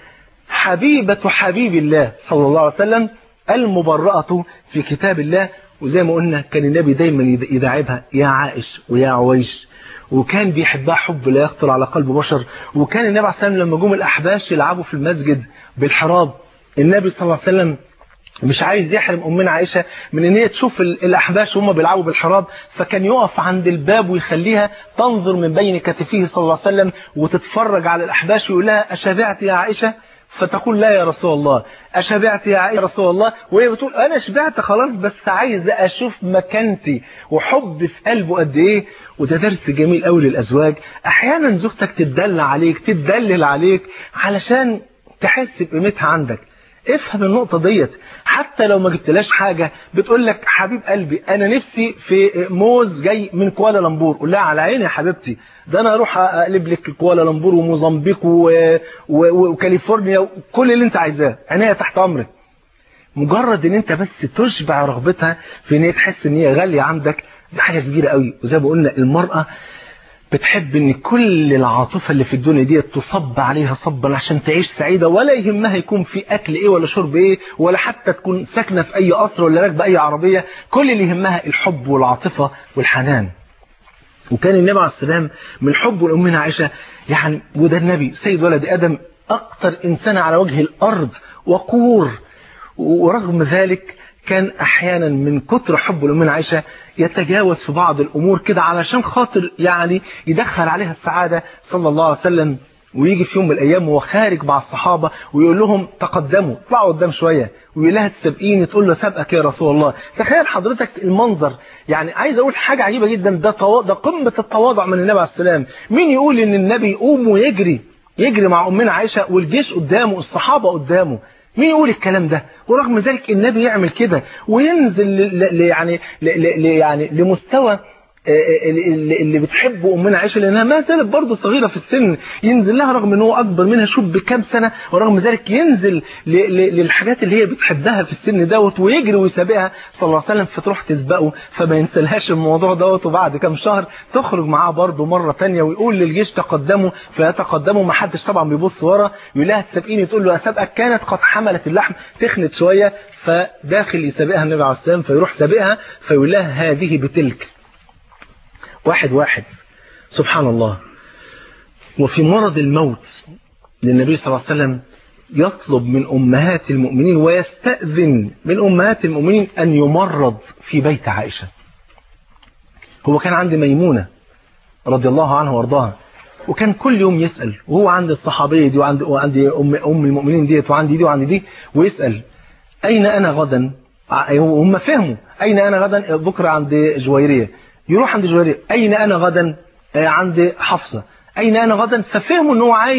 حبيبة حبيب الله صلى الله عليه وسلم المبرأة في كتاب الله وزي ما قلنا كان النبي دايما يداعبها يا عائش ويا عويش وكان بيحبها حب لا يخطر على قلب بشر وكان النبي عليه السلام لما جم الأحباش يلعبوا في المسجد بالحراب النبي صلى الله عليه وسلم مش عايز يحرم أمنا عائشة من ان هي تشوف الأحباش وهم بيلعبوا بالحراب فكان يقف عند الباب ويخليها تنظر من بين كتفيه صلى الله عليه وسلم وتتفرج على الأحباش ويقول لها أشبعت يا عائشة فتقول لا يا رسول الله أشبعت يا عائشة رسول الله وهي بتقول أنا شبعت خلاص بس عايز أشوف مكانتي وحب في قلبه قد إيه وده درس جميل قوي للأزواج أحيانا زوجتك تدل عليك تدلل عليك علشان تحس بقيمتها عندك افهم النقطة ديت حتى لو ما جبتلاش حاجة بتقول لك حبيب قلبي انا نفسي في موز جاي من كوالالمبور قول لها على عيني يا حبيبتي ده انا اروح اقلب لك كوالالمبور وموزمبيق و... و... وكاليفورنيا وكل اللي انت عايزاه عينيا تحت امرك مجرد ان انت بس تشبع رغبتها في ان هي تحس ان هي غالية عندك دي حاجة كبيرة قوي وزي ما قلنا المرأة بتحب ان كل العاطفة اللي في الدنيا دي تصب عليها صبا عشان تعيش سعيدة ولا يهمها يكون في اكل ايه ولا شرب ايه ولا حتى تكون ساكنة في اي قصر ولا راكبة اي عربية كل اللي يهمها الحب والعاطفة والحنان وكان النبي عليه السلام من حب لأمنا عائشة يعني وده النبي سيد ولد آدم أكتر إنسان على وجه الأرض وقور ورغم ذلك كان أحيانا من كتر حب لأمنا عائشة يتجاوز في بعض الأمور كده علشان خاطر يعني يدخل عليها السعادة صلى الله عليه وسلم ويجي في يوم من الأيام وهو خارج مع الصحابة ويقول لهم تقدموا اطلعوا قدام شوية ويقول لها تسابقيني تقول له سابقك يا رسول الله تخيل حضرتك المنظر يعني عايز أقول حاجة عجيبة جدا ده طو... ده قمة التواضع من النبي عليه السلام مين يقول إن النبي يقوم ويجري يجري مع أمنا عائشة والجيش قدامه الصحابة قدامه مين يقول الكلام ده ورغم ذلك النبي يعمل كده وينزل ل... ل... يعني ل... ل... يعني لمستوى اللي بتحبه أمنا عائشة لأنها ما زالت برضه صغيرة في السن ينزل لها رغم أنه أكبر منها شوف بكام سنة ورغم ذلك ينزل للحاجات اللي هي بتحبها في السن دوت ويجري ويسابقها صلى الله عليه وسلم فتروح تسبقه فما ينسلهاش الموضوع دوت وبعد كام شهر تخرج معاه برضه مرة تانية ويقول للجيش تقدموا فيتقدموا ما حدش طبعا بيبص ورا يقول لها تسابقيني تقول له أسابقك كانت قد حملت اللحم تخنت شوية فداخل يسابقها النبي عليه السلام فيروح سابقها فيقول لها هذه بتلك واحد واحد سبحان الله وفي مرض الموت للنبي صلى الله عليه وسلم يطلب من أمهات المؤمنين ويستأذن من أمهات المؤمنين أن يمرض في بيت عائشة هو كان عند ميمونة رضي الله عنها وارضاها وكان كل يوم يسأل وهو عند الصحابية دي وعند, وعند أم, أم المؤمنين ديت وعندي دي وعندي دي ويسأل أين أنا غدا هم فهموا أين أنا غدا بكرة عند جويرية يروح عند جويرية أين أنا غدا عند حفصة أين أنا غدا ففهموا أنه عايز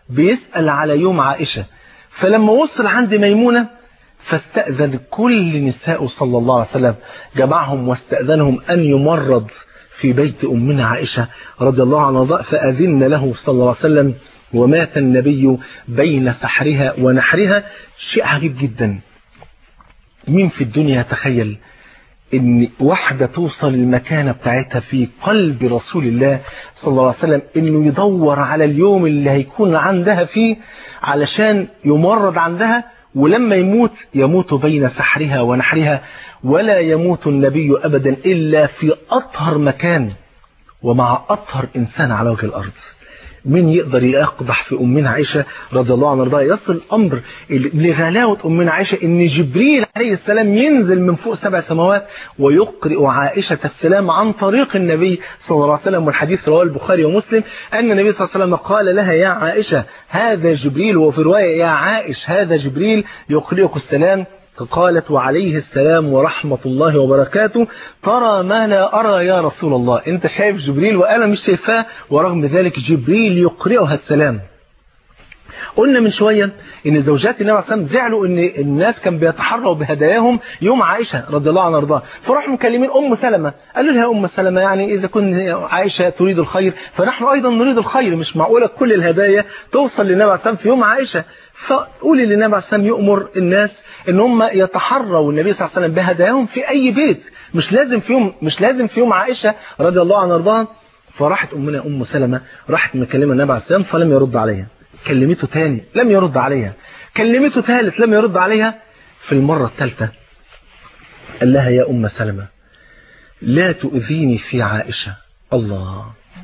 بيسأل على يوم عائشة فلما وصل عند ميمونة فاستأذن كل نساء صلى الله عليه وسلم جمعهم واستأذنهم أن يمرض في بيت أمنا عائشة رضي الله عنها فأذن له صلى الله عليه وسلم ومات النبي بين سحرها ونحرها شيء عجيب جدا مين في الدنيا يتخيل ان واحدة توصل المكانة بتاعتها في قلب رسول الله صلى الله عليه وسلم انه يدور على اليوم اللي هيكون عندها فيه علشان يمرض عندها ولما يموت يموت بين سحرها ونحرها ولا يموت النبي أبدا إلا في أطهر مكان ومع أطهر إنسان على وجه الأرض مين يقدر يقضح في أمنا عائشة رضي الله عنها رضاها يصل الأمر لغلاوة أمنا عائشة إن جبريل عليه السلام ينزل من فوق سبع سماوات ويقرئ عائشة السلام عن طريق النبي صلى الله عليه وسلم والحديث رواه البخاري ومسلم أن النبي صلى الله عليه وسلم قال لها يا عائشة هذا جبريل وفي رواية يا عائش هذا جبريل يقرئك السلام قالت وعليه السلام ورحمة الله وبركاته ترى ما لا أرى يا رسول الله أنت شايف جبريل وأنا مش شايفاه ورغم ذلك جبريل يقرئها السلام قلنا من شوية ان زوجات النبي عليه الصلاه زعلوا ان الناس كان بيتحروا بهداياهم يوم عائشة رضي الله عنها وارضاها فراحوا مكلمين ام سلمة قالوا لها ام سلمة يعني اذا كنت عائشة تريد الخير فنحن ايضا نريد الخير مش معقولة كل الهدايا توصل للنبي عليه الصلاه في يوم عائشة فقولي للنبي عليه الصلاه يؤمر الناس ان هم يتحروا النبي صلى الله عليه وسلم بهداياهم في اي بيت مش لازم في يوم مش لازم في يوم عائشة رضي الله عنها وارضاها فراحت امنا ام سلمة راحت مكلمه النبي عليه السلام فلم يرد عليها كلمته تاني لم يرد عليها كلمته ثالث لم يرد عليها في المرة الثالثة قال لها يا أم سلمة لا تؤذيني في عائشة الله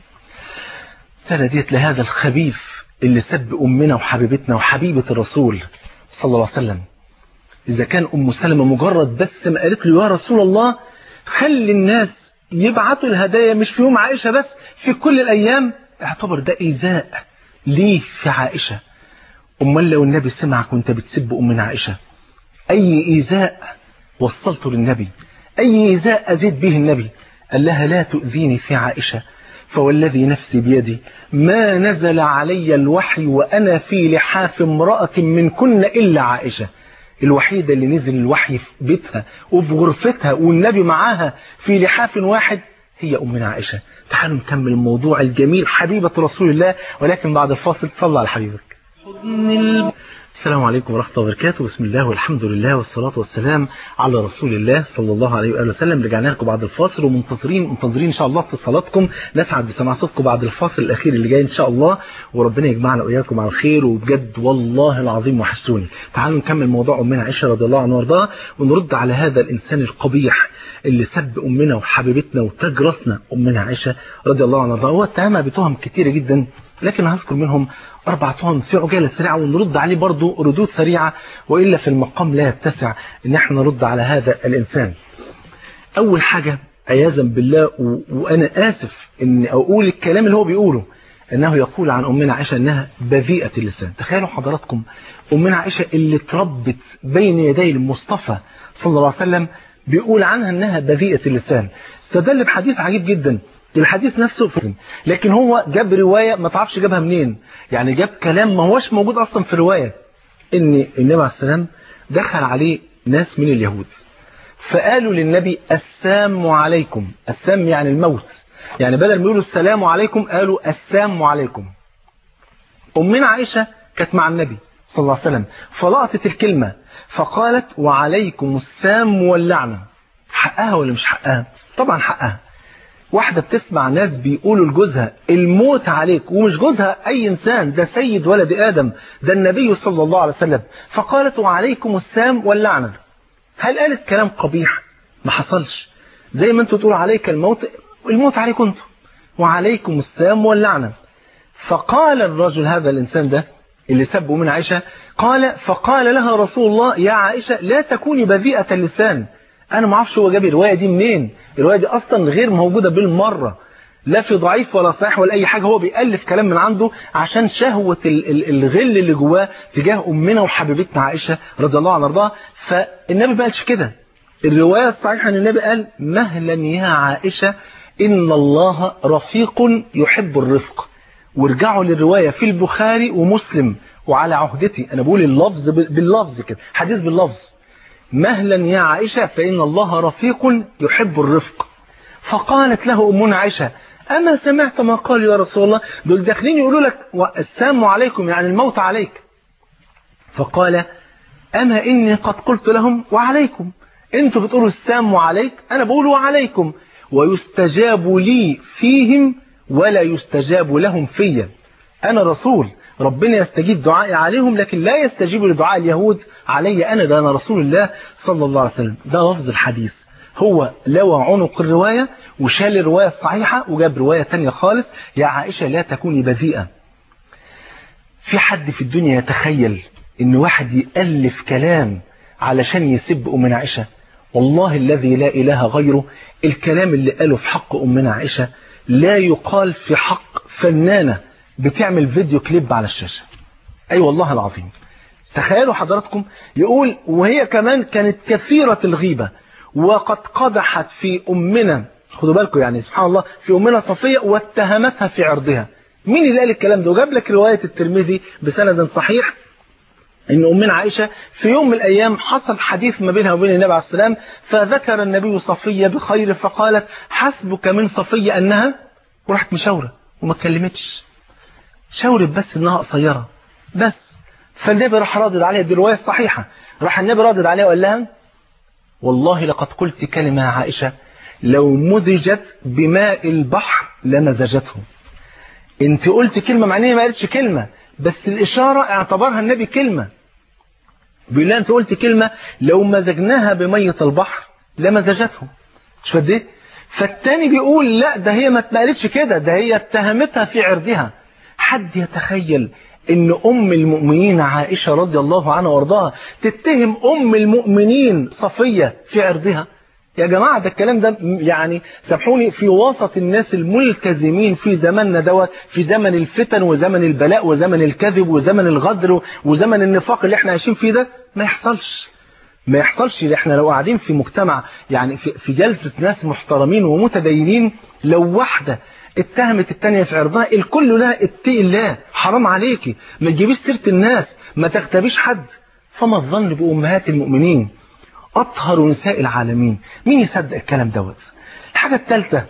ديت لهذا الخبيث اللي سب أمنا وحبيبتنا وحبيبة الرسول صلى الله عليه وسلم إذا كان أم سلمة مجرد بس ما قالت له يا رسول الله خلي الناس يبعتوا الهدايا مش في يوم عائشة بس في كل الأيام اعتبر ده إيذاء ليه في عائشة أمال لو النبي سمعك وانت بتسب أمنا عائشة أي إيذاء وصلته للنبي أي إيذاء أزيد به النبي قال لها لا تؤذيني في عائشة فوالذي نفسي بيدي ما نزل علي الوحي وأنا في لحاف امرأة من كن إلا عائشة الوحيدة اللي نزل الوحي في بيتها وفي غرفتها والنبي معاها في لحاف واحد هي أمنا عائشة تعالوا نكمل الموضوع الجميل حبيبة رسول الله ولكن بعد الفاصل صلى على حبيبك السلام عليكم ورحمة الله وبركاته بسم الله والحمد لله والصلاة والسلام على رسول الله صلى الله عليه وآله وسلم رجعنا لكم بعد الفاصل ومنتظرين منتظرين إن شاء الله اتصالاتكم نسعد بسماع صوتكم بعد الفاصل الأخير اللي جاي إن شاء الله وربنا يجمعنا وإياكم على الخير وبجد والله العظيم وحشتوني تعالوا نكمل موضوع أمنا عائشة رضي الله عنها وارضاها ونرد على هذا الإنسان القبيح اللي سب أمنا وحبيبتنا وتاج راسنا أمنا عائشة رضي الله عنها وارضاها هو اتهمها بتهم كتيرة جدا لكن هذكر منهم أربع تهم في عجالة سريعة ونرد عليه برضه ردود سريعة وإلا في المقام لا يتسع إن احنا نرد على هذا الإنسان أول حاجة عياذا بالله و... وأنا آسف إن أقول الكلام اللي هو بيقوله أنه يقول عن أمنا عائشة أنها بذيئة اللسان تخيلوا حضراتكم أمنا عائشة اللي اتربت بين يدي المصطفى صلى الله عليه وسلم بيقول عنها أنها بذيئة اللسان استدل بحديث عجيب جدا الحديث نفسه فهم. لكن هو جاب رواية ما تعرفش جابها منين يعني جاب كلام ما هوش موجود أصلا في الرواية إن النبي عليه السلام دخل عليه ناس من اليهود فقالوا للنبي السام عليكم السام يعني الموت يعني بدل ما يقولوا السلام عليكم قالوا السام عليكم أمنا عائشة كانت مع النبي صلى الله عليه وسلم فلقطت الكلمة فقالت وعليكم السام واللعنة حقها ولا مش حقها طبعا حقها واحدة بتسمع ناس بيقولوا لجوزها الموت عليك ومش جوزها أي إنسان ده سيد ولد آدم ده النبي صلى الله عليه وسلم فقالت وعليكم السام واللعنة هل قالت كلام قبيح ما حصلش زي ما انتوا تقولوا عليك الموت الموت عليكم انتوا وعليكم السام واللعنة فقال الرجل هذا الإنسان ده اللي سبه من عائشة قال فقال لها رسول الله يا عائشة لا تكوني بذيئة اللسان أنا ما اعرفش هو جاب الرواية دي منين الرواية دي أصلا غير موجودة بالمرة لا في ضعيف ولا صحيح ولا أي حاجة هو بيألف كلام من عنده عشان شهوة الغل اللي جواه تجاه أمنا وحبيبتنا عائشة رضي الله عنها وارضاها فالنبي ما قالش كده الرواية الصحيحة أن النبي قال مهلا يا عائشة إن الله رفيق يحب الرفق وارجعوا للرواية في البخاري ومسلم وعلى عهدتي أنا بقول اللفظ باللفظ كده حديث باللفظ مهلا يا عائشة فإن الله رفيق يحب الرفق فقالت له أمنا عائشة أما سمعت ما قال يا رسول الله دول داخلين يقولوا لك السلام عليكم يعني الموت عليك فقال أما إني قد قلت لهم وعليكم انتوا بتقولوا السلام عليك أنا بقول وعليكم ويستجاب لي فيهم ولا يستجاب لهم فيا أنا رسول ربنا يستجيب دعائي عليهم لكن لا يستجيب لدعاء اليهود علي أنا ده أنا رسول الله صلى الله عليه وسلم ده لفظ الحديث هو لوى عنق الرواية وشال الرواية الصحيحة وجاب رواية تانية خالص يا عائشة لا تكوني بذيئة في حد في الدنيا يتخيل ان واحد يألف كلام علشان يسب أمنا عائشة والله الذي لا إله غيره الكلام اللي قاله في حق أمنا عائشة لا يقال في حق فنانة بتعمل فيديو كليب على الشاشة أي أيوة والله العظيم تخيلوا حضراتكم يقول وهي كمان كانت كثيرة الغيبة وقد قدحت في أمنا خدوا بالكم يعني سبحان الله في أمنا صفية واتهمتها في عرضها مين اللي قال الكلام ده وجاب لك رواية الترمذي بسند صحيح ان امنا عائشة في يوم من الايام حصل حديث ما بينها وبين النبي عليه السلام فذكر النبي صفية بخير فقالت حسبك من صفية انها وراحت مشاورة وما اتكلمتش شاورت بس انها قصيرة بس فالنبي راح رادد عليها دي الرواية الصحيحة راح النبي رادد عليها وقال لها والله لقد قلت كلمة يا عائشة لو مزجت بماء البحر لمزجته انت قلت كلمة معنيها ما قالتش كلمة بس الإشارة اعتبرها النبي كلمة بيقول لها انت قلت كلمة لو مزجناها بمية البحر لمزجته مش فديه فالتاني بيقول لا ده هي ما قالتش كده ده هي اتهمتها في عرضها حد يتخيل ان ام المؤمنين عائشة رضي الله عنها وارضاها تتهم ام المؤمنين صفية في عرضها يا جماعة ده الكلام ده يعني سامحوني في وسط الناس الملتزمين في زماننا دوت في زمن الفتن وزمن البلاء وزمن الكذب وزمن الغدر وزمن النفاق اللي احنا عايشين فيه ده ما يحصلش ما يحصلش احنا لو قاعدين في مجتمع يعني في, في جلسة ناس محترمين ومتدينين لو واحدة اتهمت التانية في عرضها الكل لها اتقي الله حرام عليكي ما تجيبيش سيرة الناس ما تغتابيش حد فما الظن بأمهات المؤمنين أطهر نساء العالمين مين يصدق الكلام دوت الحاجة الثالثة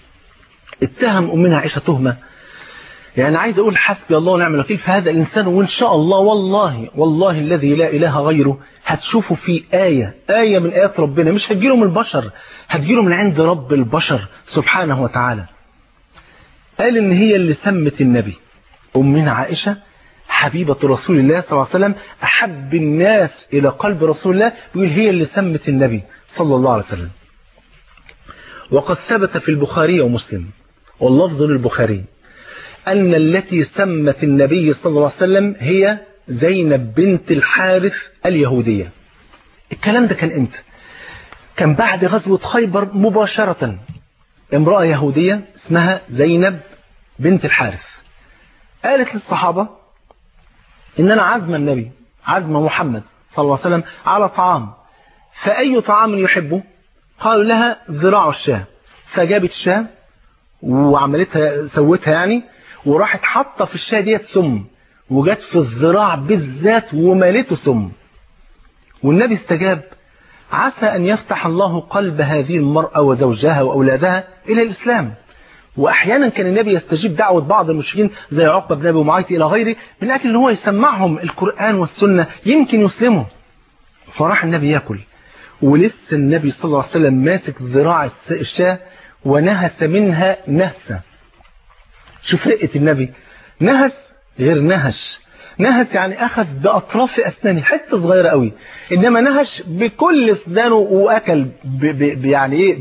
اتهم أمنا عائشة تهمة يعني عايز أقول حسبي الله ونعم الوكيل في هذا الإنسان وإن شاء الله والله والله الذي لا إله غيره هتشوفوا في آية آية من آيات ربنا مش هتجيله من البشر هتجيله من عند رب البشر سبحانه وتعالى قال إن هي اللي سمت النبي أمنا عائشة حبيبة رسول الله صلى الله عليه وسلم أحب الناس إلى قلب رسول الله بيقول هي اللي سمت النبي صلى الله عليه وسلم وقد ثبت في البخاري ومسلم واللفظ للبخاري أن التي سمت النبي صلى الله عليه وسلم هي زينب بنت الحارث اليهودية الكلام ده كان امتى كان بعد غزوة خيبر مباشرة امرأة يهودية اسمها زينب بنت الحارث قالت للصحابة إن أنا عزم النبي عزم محمد صلى الله عليه وسلم على طعام فأي طعام يحبه قالوا لها ذراع الشاه فجابت الشاه وعملتها سوتها يعني وراحت حاطه في الشاه ديت سم وجت في الذراع بالذات وملته سم والنبي استجاب عسى أن يفتح الله قلب هذه المرأة وزوجها وأولادها إلى الإسلام وأحيانا كان النبي يستجيب دعوة بعض المشركين زي عقبة بن أبي معيط إلى غيره من أجل أن هو يسمعهم القرآن والسنة يمكن يسلموا فراح النبي يأكل ولسه النبي صلى الله عليه وسلم ماسك ذراع الشاة ونهس منها نهسة شوف رقة النبي نهس غير نهش نهس يعني أخذ بأطراف أسنانه حتة صغيرة قوي إنما نهش بكل أسنانه وأكل ب ب يعني إيه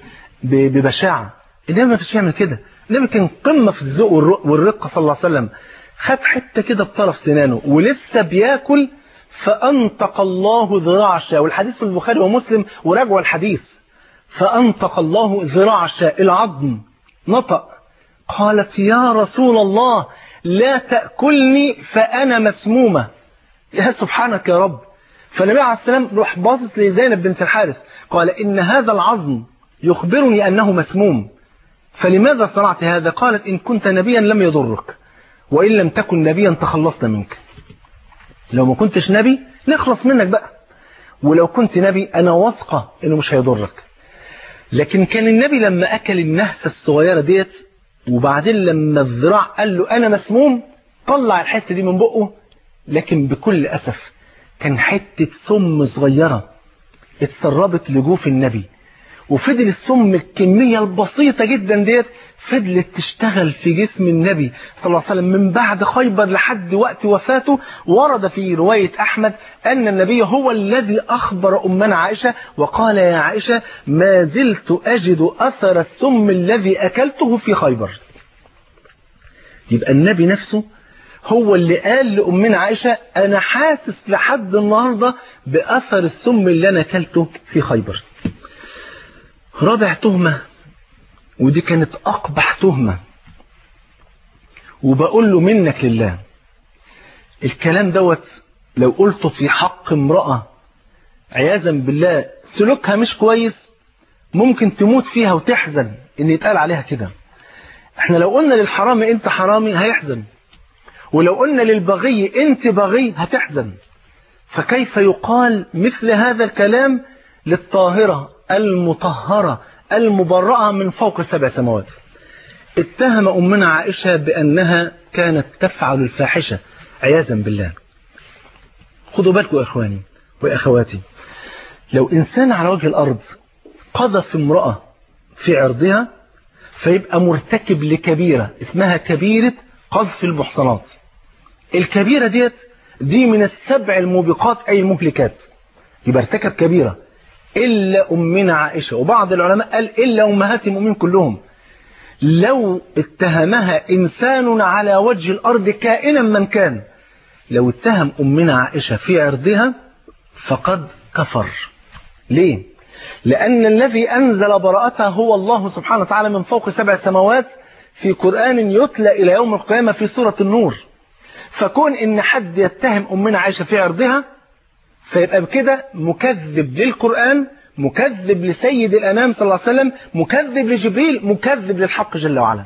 ببشاعة النبي ما كانش يعمل كده النبي كان قمة في الذوق والرقة صلى الله عليه وسلم خد حتة كده بطرف سنانه ولسه بياكل فأنطق الله ذراع الشاة والحديث في البخاري ومسلم وراجعوا الحديث فأنطق الله ذراع الشاة العظم نطق قالت يا رسول الله لا تأكلني فأنا مسمومة يا سبحانك يا رب فالنبي عليه السلام روح باصص لزينب بنت الحارث قال إن هذا العظم يخبرني أنه مسموم فلماذا صنعت هذا قالت إن كنت نبيا لم يضرك وإن لم تكن نبيا تخلصنا منك لو ما كنتش نبي نخلص منك بقى ولو كنت نبي أنا واثقة إنه مش هيضرك لكن كان النبي لما أكل النهسة الصغيرة ديت وبعدين لما الذراع قال له أنا مسموم طلع الحتة دي من بقه لكن بكل أسف كان حتة سم صغيرة اتسربت لجوف النبي وفضل السم الكمية البسيطة جدا ديت فضلت تشتغل في جسم النبي صلى الله عليه وسلم من بعد خيبر لحد وقت وفاته ورد في رواية أحمد أن النبي هو الذي أخبر أمنا عائشة وقال يا عائشة ما زلت أجد أثر السم الذي أكلته في خيبر يبقى النبي نفسه هو اللي قال لأمنا عائشة أنا حاسس لحد النهاردة بأثر السم اللي أنا أكلته في خيبر رابع تهمة ودي كانت أقبح تهمة وبقول له منك لله الكلام دوت لو قلته في حق امرأة عياذا بالله سلوكها مش كويس ممكن تموت فيها وتحزن ان يتقال عليها كده احنا لو قلنا للحرامي انت حرامي هيحزن ولو قلنا للبغي انت بغي هتحزن فكيف يقال مثل هذا الكلام للطاهرة المطهرة المبرأة من فوق سبع سماوات اتهم أمنا عائشة بأنها كانت تفعل الفاحشة عياذا بالله خدوا بالكم يا إخواني وأخواتي لو إنسان على وجه الأرض قذف امرأة في عرضها فيبقى مرتكب لكبيرة اسمها كبيرة قذف المحصنات الكبيرة ديت دي من السبع الموبقات أي المهلكات يبقى ارتكب كبيرة إلا أمنا عائشة وبعض العلماء قال إلا أمهات المؤمنين كلهم لو اتهمها إنسان على وجه الأرض كائنا من كان لو اتهم أمنا عائشة في عرضها فقد كفر ليه؟ لأن الذي أنزل براءتها هو الله سبحانه وتعالى من فوق سبع سماوات في قرآن يتلى إلى يوم القيامة في سورة النور فكون إن حد يتهم أمنا عائشة في عرضها فيبقى بكده مكذب للقرآن مكذب لسيد الأنام صلى الله عليه وسلم مكذب لجبريل مكذب للحق جل وعلا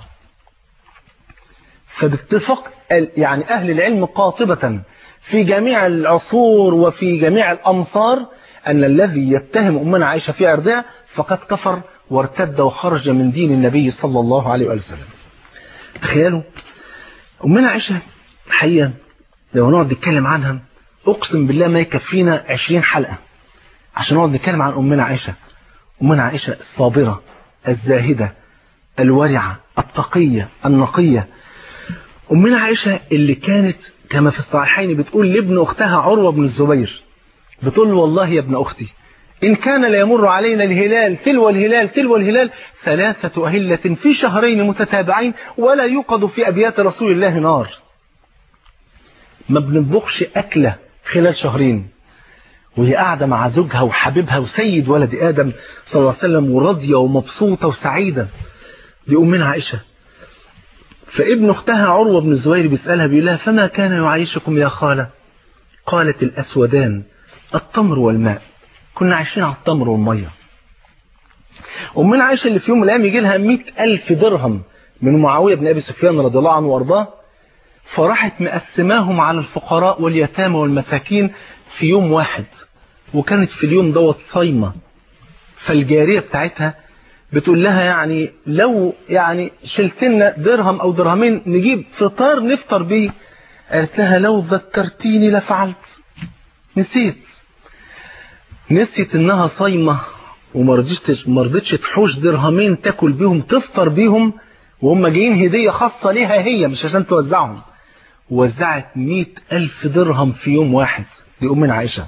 فباتفاق يعني أهل العلم قاطبة في جميع العصور وفي جميع الأمصار أن الذي يتهم أمنا عائشة في عرضها فقد كفر وارتد وخرج من دين النبي صلى الله عليه وسلم تخيلوا أمنا عائشة حقيقة لو نقعد نتكلم عنها أقسم بالله ما يكفينا عشرين حلقة عشان نقعد نتكلم عن أمنا عائشة أمنا عائشة الصابرة الزاهدة الورعة التقية النقية أمنا عائشة اللي كانت كما في الصحيحين بتقول لابن أختها عروة بن الزبير بتقول والله يا ابن أختي إن كان ليمر علينا الهلال تلو الهلال تلو الهلال ثلاثة أهلة في شهرين متتابعين ولا يوقد في أبيات رسول الله نار ما بنطبخش أكلة خلال شهرين وهي قاعدة مع زوجها وحبيبها وسيد ولد آدم صلى الله عليه وسلم وراضية ومبسوطة وسعيدة دي أمنا عائشة فابن أختها عروة بن الزبير بيسألها بيقول لها فما كان يعيشكم يا خالة قالت الأسودان التمر والماء كنا عايشين على التمر والمية أمنا عائشة اللي في يوم من الأيام يجي لها 100 ألف درهم من معاوية بن أبي سفيان رضي الله عنه وأرضاه فراحت مقسماهم على الفقراء واليتامى والمساكين في يوم واحد وكانت في اليوم دوت صايمة فالجارية بتاعتها بتقول لها يعني لو يعني شلت لنا درهم أو درهمين نجيب فطار نفطر بيه قالت لها لو ذكرتيني لفعلت نسيت نسيت انها صايمة وما رضيتش ما رضيتش تحوش درهمين تاكل بيهم تفطر بيهم وهم جايين هدية خاصة ليها هي مش عشان توزعهم وزعت مئة ألف درهم في يوم واحد دي أمنا عائشة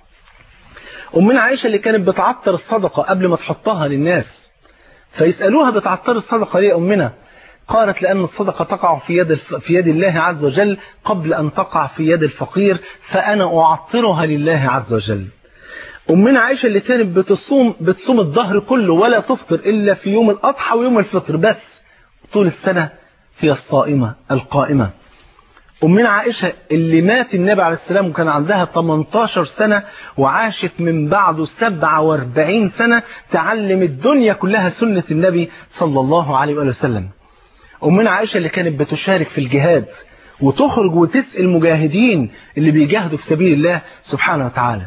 أمنا عائشة اللي كانت بتعطر الصدقة قبل ما تحطها للناس فيسألوها بتعطر الصدقة ليه أمنا قالت لأن الصدقة تقع في يد في يد الله عز وجل قبل أن تقع في يد الفقير فأنا أعطرها لله عز وجل أمنا عائشة اللي كانت بتصوم بتصوم الظهر كله ولا تفطر إلا في يوم الأضحى ويوم الفطر بس طول السنة هي الصائمة القائمة أمنا عائشة اللي مات النبي عليه السلام وكان عندها 18 سنة وعاشت من بعده 47 سنة تعلم الدنيا كلها سنة النبي صلى الله عليه وآله وسلم أمنا عائشة اللي كانت بتشارك في الجهاد وتخرج وتسقي المجاهدين اللي بيجاهدوا في سبيل الله سبحانه وتعالى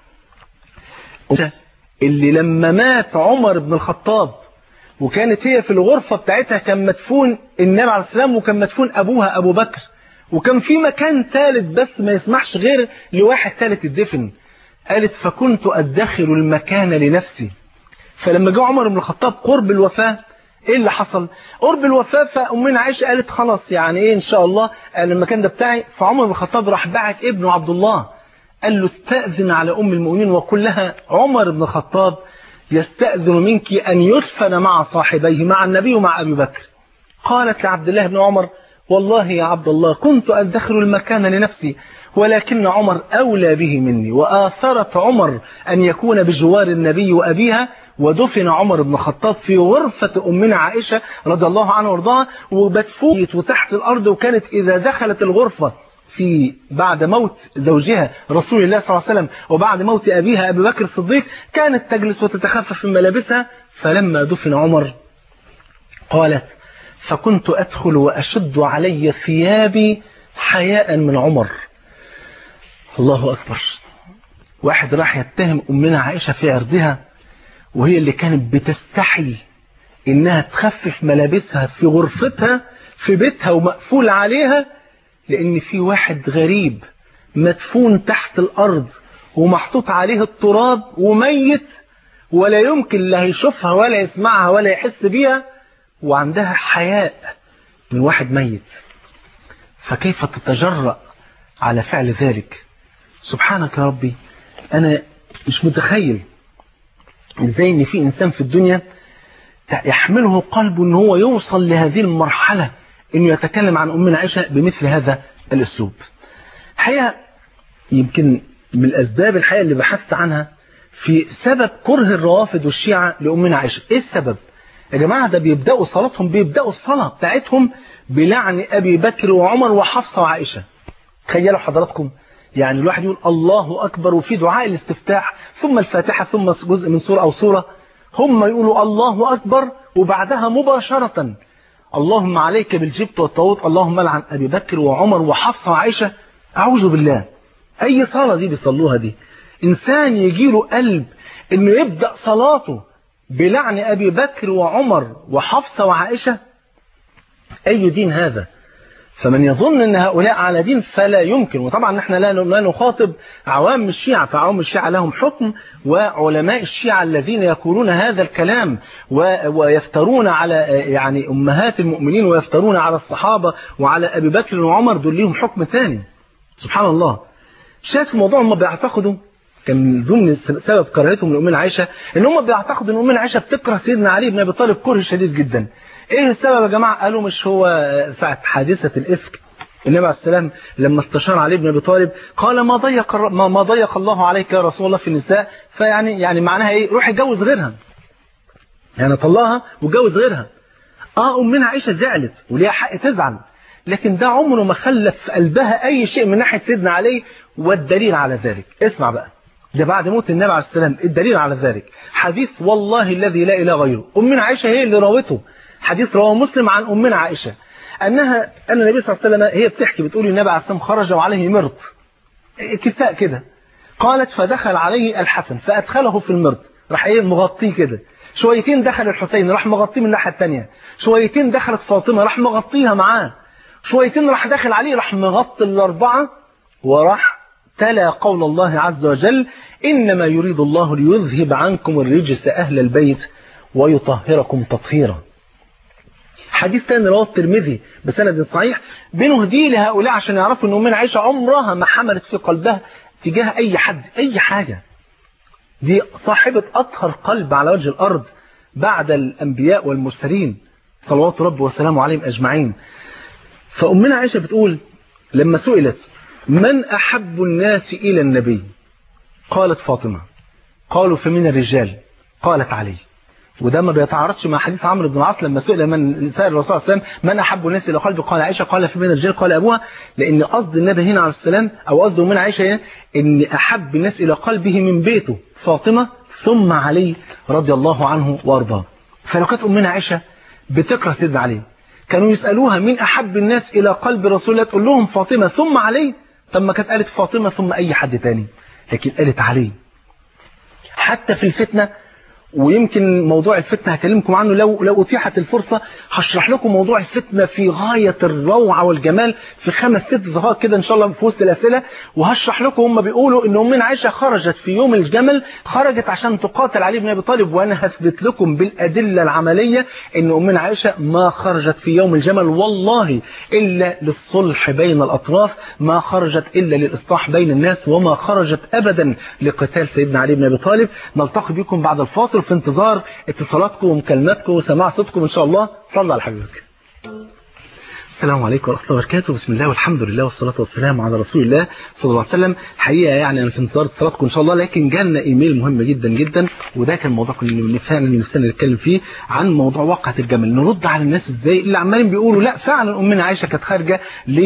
اللي لما مات عمر بن الخطاب وكانت هي في الغرفة بتاعتها كان مدفون النبي عليه السلام وكان مدفون أبوها أبو بكر وكان في مكان ثالث بس ما يسمحش غير لواحد ثالث الدفن قالت فكنت أدخر المكان لنفسي فلما جاء عمر بن الخطاب قرب الوفاة ايه اللي حصل قرب الوفاة فأمنا عائشة قالت خلاص يعني ايه ان شاء الله قال المكان ده بتاعي فعمر بن الخطاب راح بعت ابنه عبد الله قال له استأذن على أم المؤمنين وقل لها عمر بن الخطاب يستأذن منك أن يدفن مع صاحبيه مع النبي ومع أبي بكر قالت لعبد الله بن عمر والله يا عبد الله كنت أدخر المكان لنفسي ولكن عمر أولى به مني وآثرت عمر أن يكون بجوار النبي وأبيها ودفن عمر بن الخطاب في غرفة أمنا عائشة رضي الله عنها وارضاها وبتفوت وتحت الأرض وكانت إذا دخلت الغرفة في بعد موت زوجها رسول الله صلى الله عليه وسلم وبعد موت أبيها أبي بكر الصديق كانت تجلس وتتخفف من ملابسها فلما دفن عمر قالت فكنت أدخل وأشد علي ثيابي حياء من عمر الله أكبر واحد راح يتهم أمنا عائشة في عرضها وهي اللي كانت بتستحي إنها تخفف ملابسها في غرفتها في بيتها ومقفول عليها لأن في واحد غريب مدفون تحت الأرض ومحطوط عليه التراب وميت ولا يمكن لا يشوفها ولا يسمعها ولا يحس بيها وعندها حياء من واحد ميت فكيف تتجرأ على فعل ذلك سبحانك يا ربي أنا مش متخيل إزاي إن في إنسان في الدنيا يحمله قلبه إن هو يوصل لهذه المرحلة إنه يتكلم عن أمنا عائشة بمثل هذا الأسلوب الحقيقة يمكن من الأسباب الحقيقة اللي بحثت عنها في سبب كره الروافد والشيعة لأمنا عائشة إيه السبب؟ يا جماعة ده بيبدأوا صلاتهم بيبدأوا الصلاة بتاعتهم بلعن أبي بكر وعمر وحفصة وعائشة تخيلوا حضراتكم يعني الواحد يقول الله أكبر وفي دعاء الاستفتاح ثم الفاتحة ثم جزء من سورة أو سورة هم يقولوا الله أكبر وبعدها مباشرة اللهم عليك بالجبت والطاووت اللهم لعن أبي بكر وعمر وحفصة وعائشة أعوذ بالله أي صلاة دي بيصلوها دي إنسان يجيله قلب إنه يبدأ صلاته بلعن أبي بكر وعمر وحفصة وعائشة أي دين هذا فمن يظن أن هؤلاء على دين فلا يمكن وطبعا نحن لا نخاطب عوام الشيعة فعوام الشيعة لهم حكم وعلماء الشيعة الذين يقولون هذا الكلام ويفترون على يعني أمهات المؤمنين ويفترون على الصحابة وعلى أبي بكر وعمر دول ليهم حكم ثاني سبحان الله شايف الموضوع هم بيعتقدوا كان من ضمن سبب كراهتهم لأمنا عائشة ان هم بيعتقدوا ان أمنا عائشة بتكره سيدنا علي بن أبي طالب كره شديد جدا ايه السبب يا جماعة قالوا مش هو ساعة حادثة الإفك النبي عليه السلام لما استشار علي بن أبي طالب قال ما ضيق ما, ما ضيق الله عليك يا رسول الله في النساء فيعني يعني معناها ايه روح اتجوز غيرها يعني طلقها واتجوز غيرها اه أمنا عائشة زعلت وليها حق تزعل لكن ده عمره ما خلف في قلبها أي شيء من ناحية سيدنا علي والدليل على ذلك اسمع بقى ده بعد موت النبي عليه السلام الدليل على ذلك حديث والله الذي لا إله غيره أمنا عائشة هي اللي راوته حديث رواه مسلم عن أمنا عائشة أنها أن النبي صلى الله عليه وسلم هي بتحكي بتقول النبي عليه السلام خرج وعليه مرط كساء كده قالت فدخل عليه الحسن فأدخله في المرط راح ايه مغطيه كده شويتين دخل الحسين راح مغطيه من الناحية التانية شويتين دخلت فاطمة راح مغطيها معاه شويتين راح داخل عليه راح مغطي الأربعة وراح تلا قول الله عز وجل إنما يريد الله ليذهب عنكم الرجس أهل البيت ويطهركم تطهيرا حديث تاني رواه الترمذي بسند صحيح بنهديه لهؤلاء عشان يعرفوا ان امنا عائشه عمرها ما حملت في قلبها تجاه اي حد اي حاجه دي صاحبه اطهر قلب على وجه الارض بعد الانبياء والمرسلين صلوات ربي وسلامه عليهم اجمعين فامنا عائشه بتقول لما سئلت من احب الناس الى النبي قالت فاطمه قالوا فمن الرجال قالت علي وده ما بيتعارضش مع حديث عمرو بن العاص لما سئل من سأل الرسول صلى الله عليه وسلم من أحب الناس إلى قلبه قال عائشة قال في من الرجال قال أبوها لأن قصد النبي هنا عليه السلام أو قصده من عائشة هنا إن أحب الناس إلى قلبه من بيته فاطمة ثم علي رضي الله عنه وأرضاه فلو كانت أمنا عائشة بتكره سيدنا علي كانوا يسألوها مين أحب الناس إلى قلب رسول الله تقول لهم فاطمة ثم علي طب ما كانت قالت فاطمة ثم أي حد تاني لكن قالت علي حتى في الفتنة ويمكن موضوع الفتنة هكلمكم عنه لو لو أتيحت الفرصة هشرح لكم موضوع الفتنة في غاية الروعة والجمال في خمس ست دقائق كده إن شاء الله في وسط الأسئلة وهشرح لكم هم بيقولوا إن أمنا عائشة خرجت في يوم الجمل خرجت عشان تقاتل علي بن أبي طالب وأنا هثبت لكم بالأدلة العملية إن أمنا عائشة ما خرجت في يوم الجمل والله إلا للصلح بين الأطراف ما خرجت إلا للإصلاح بين الناس وما خرجت أبدا لقتال سيدنا علي بن أبي طالب نلتقي بكم بعد الفاصل في انتظار اتصالاتكم ومكالماتكم وسماع صوتكم إن شاء الله صلى على حبيبك السلام عليكم ورحمة الله وبركاته بسم الله والحمد لله والصلاة والسلام على رسول الله صلى الله عليه وسلم الحقيقة يعني أنا في انتظار اتصالاتكم إن شاء الله لكن جالنا إيميل مهم جدا جدا وده كان موضوع كنا فعلا نفسنا نتكلم فيه عن موضوع واقعة الجمل نرد على الناس إزاي اللي عمالين بيقولوا لا فعلا أمنا عائشة كانت خارجة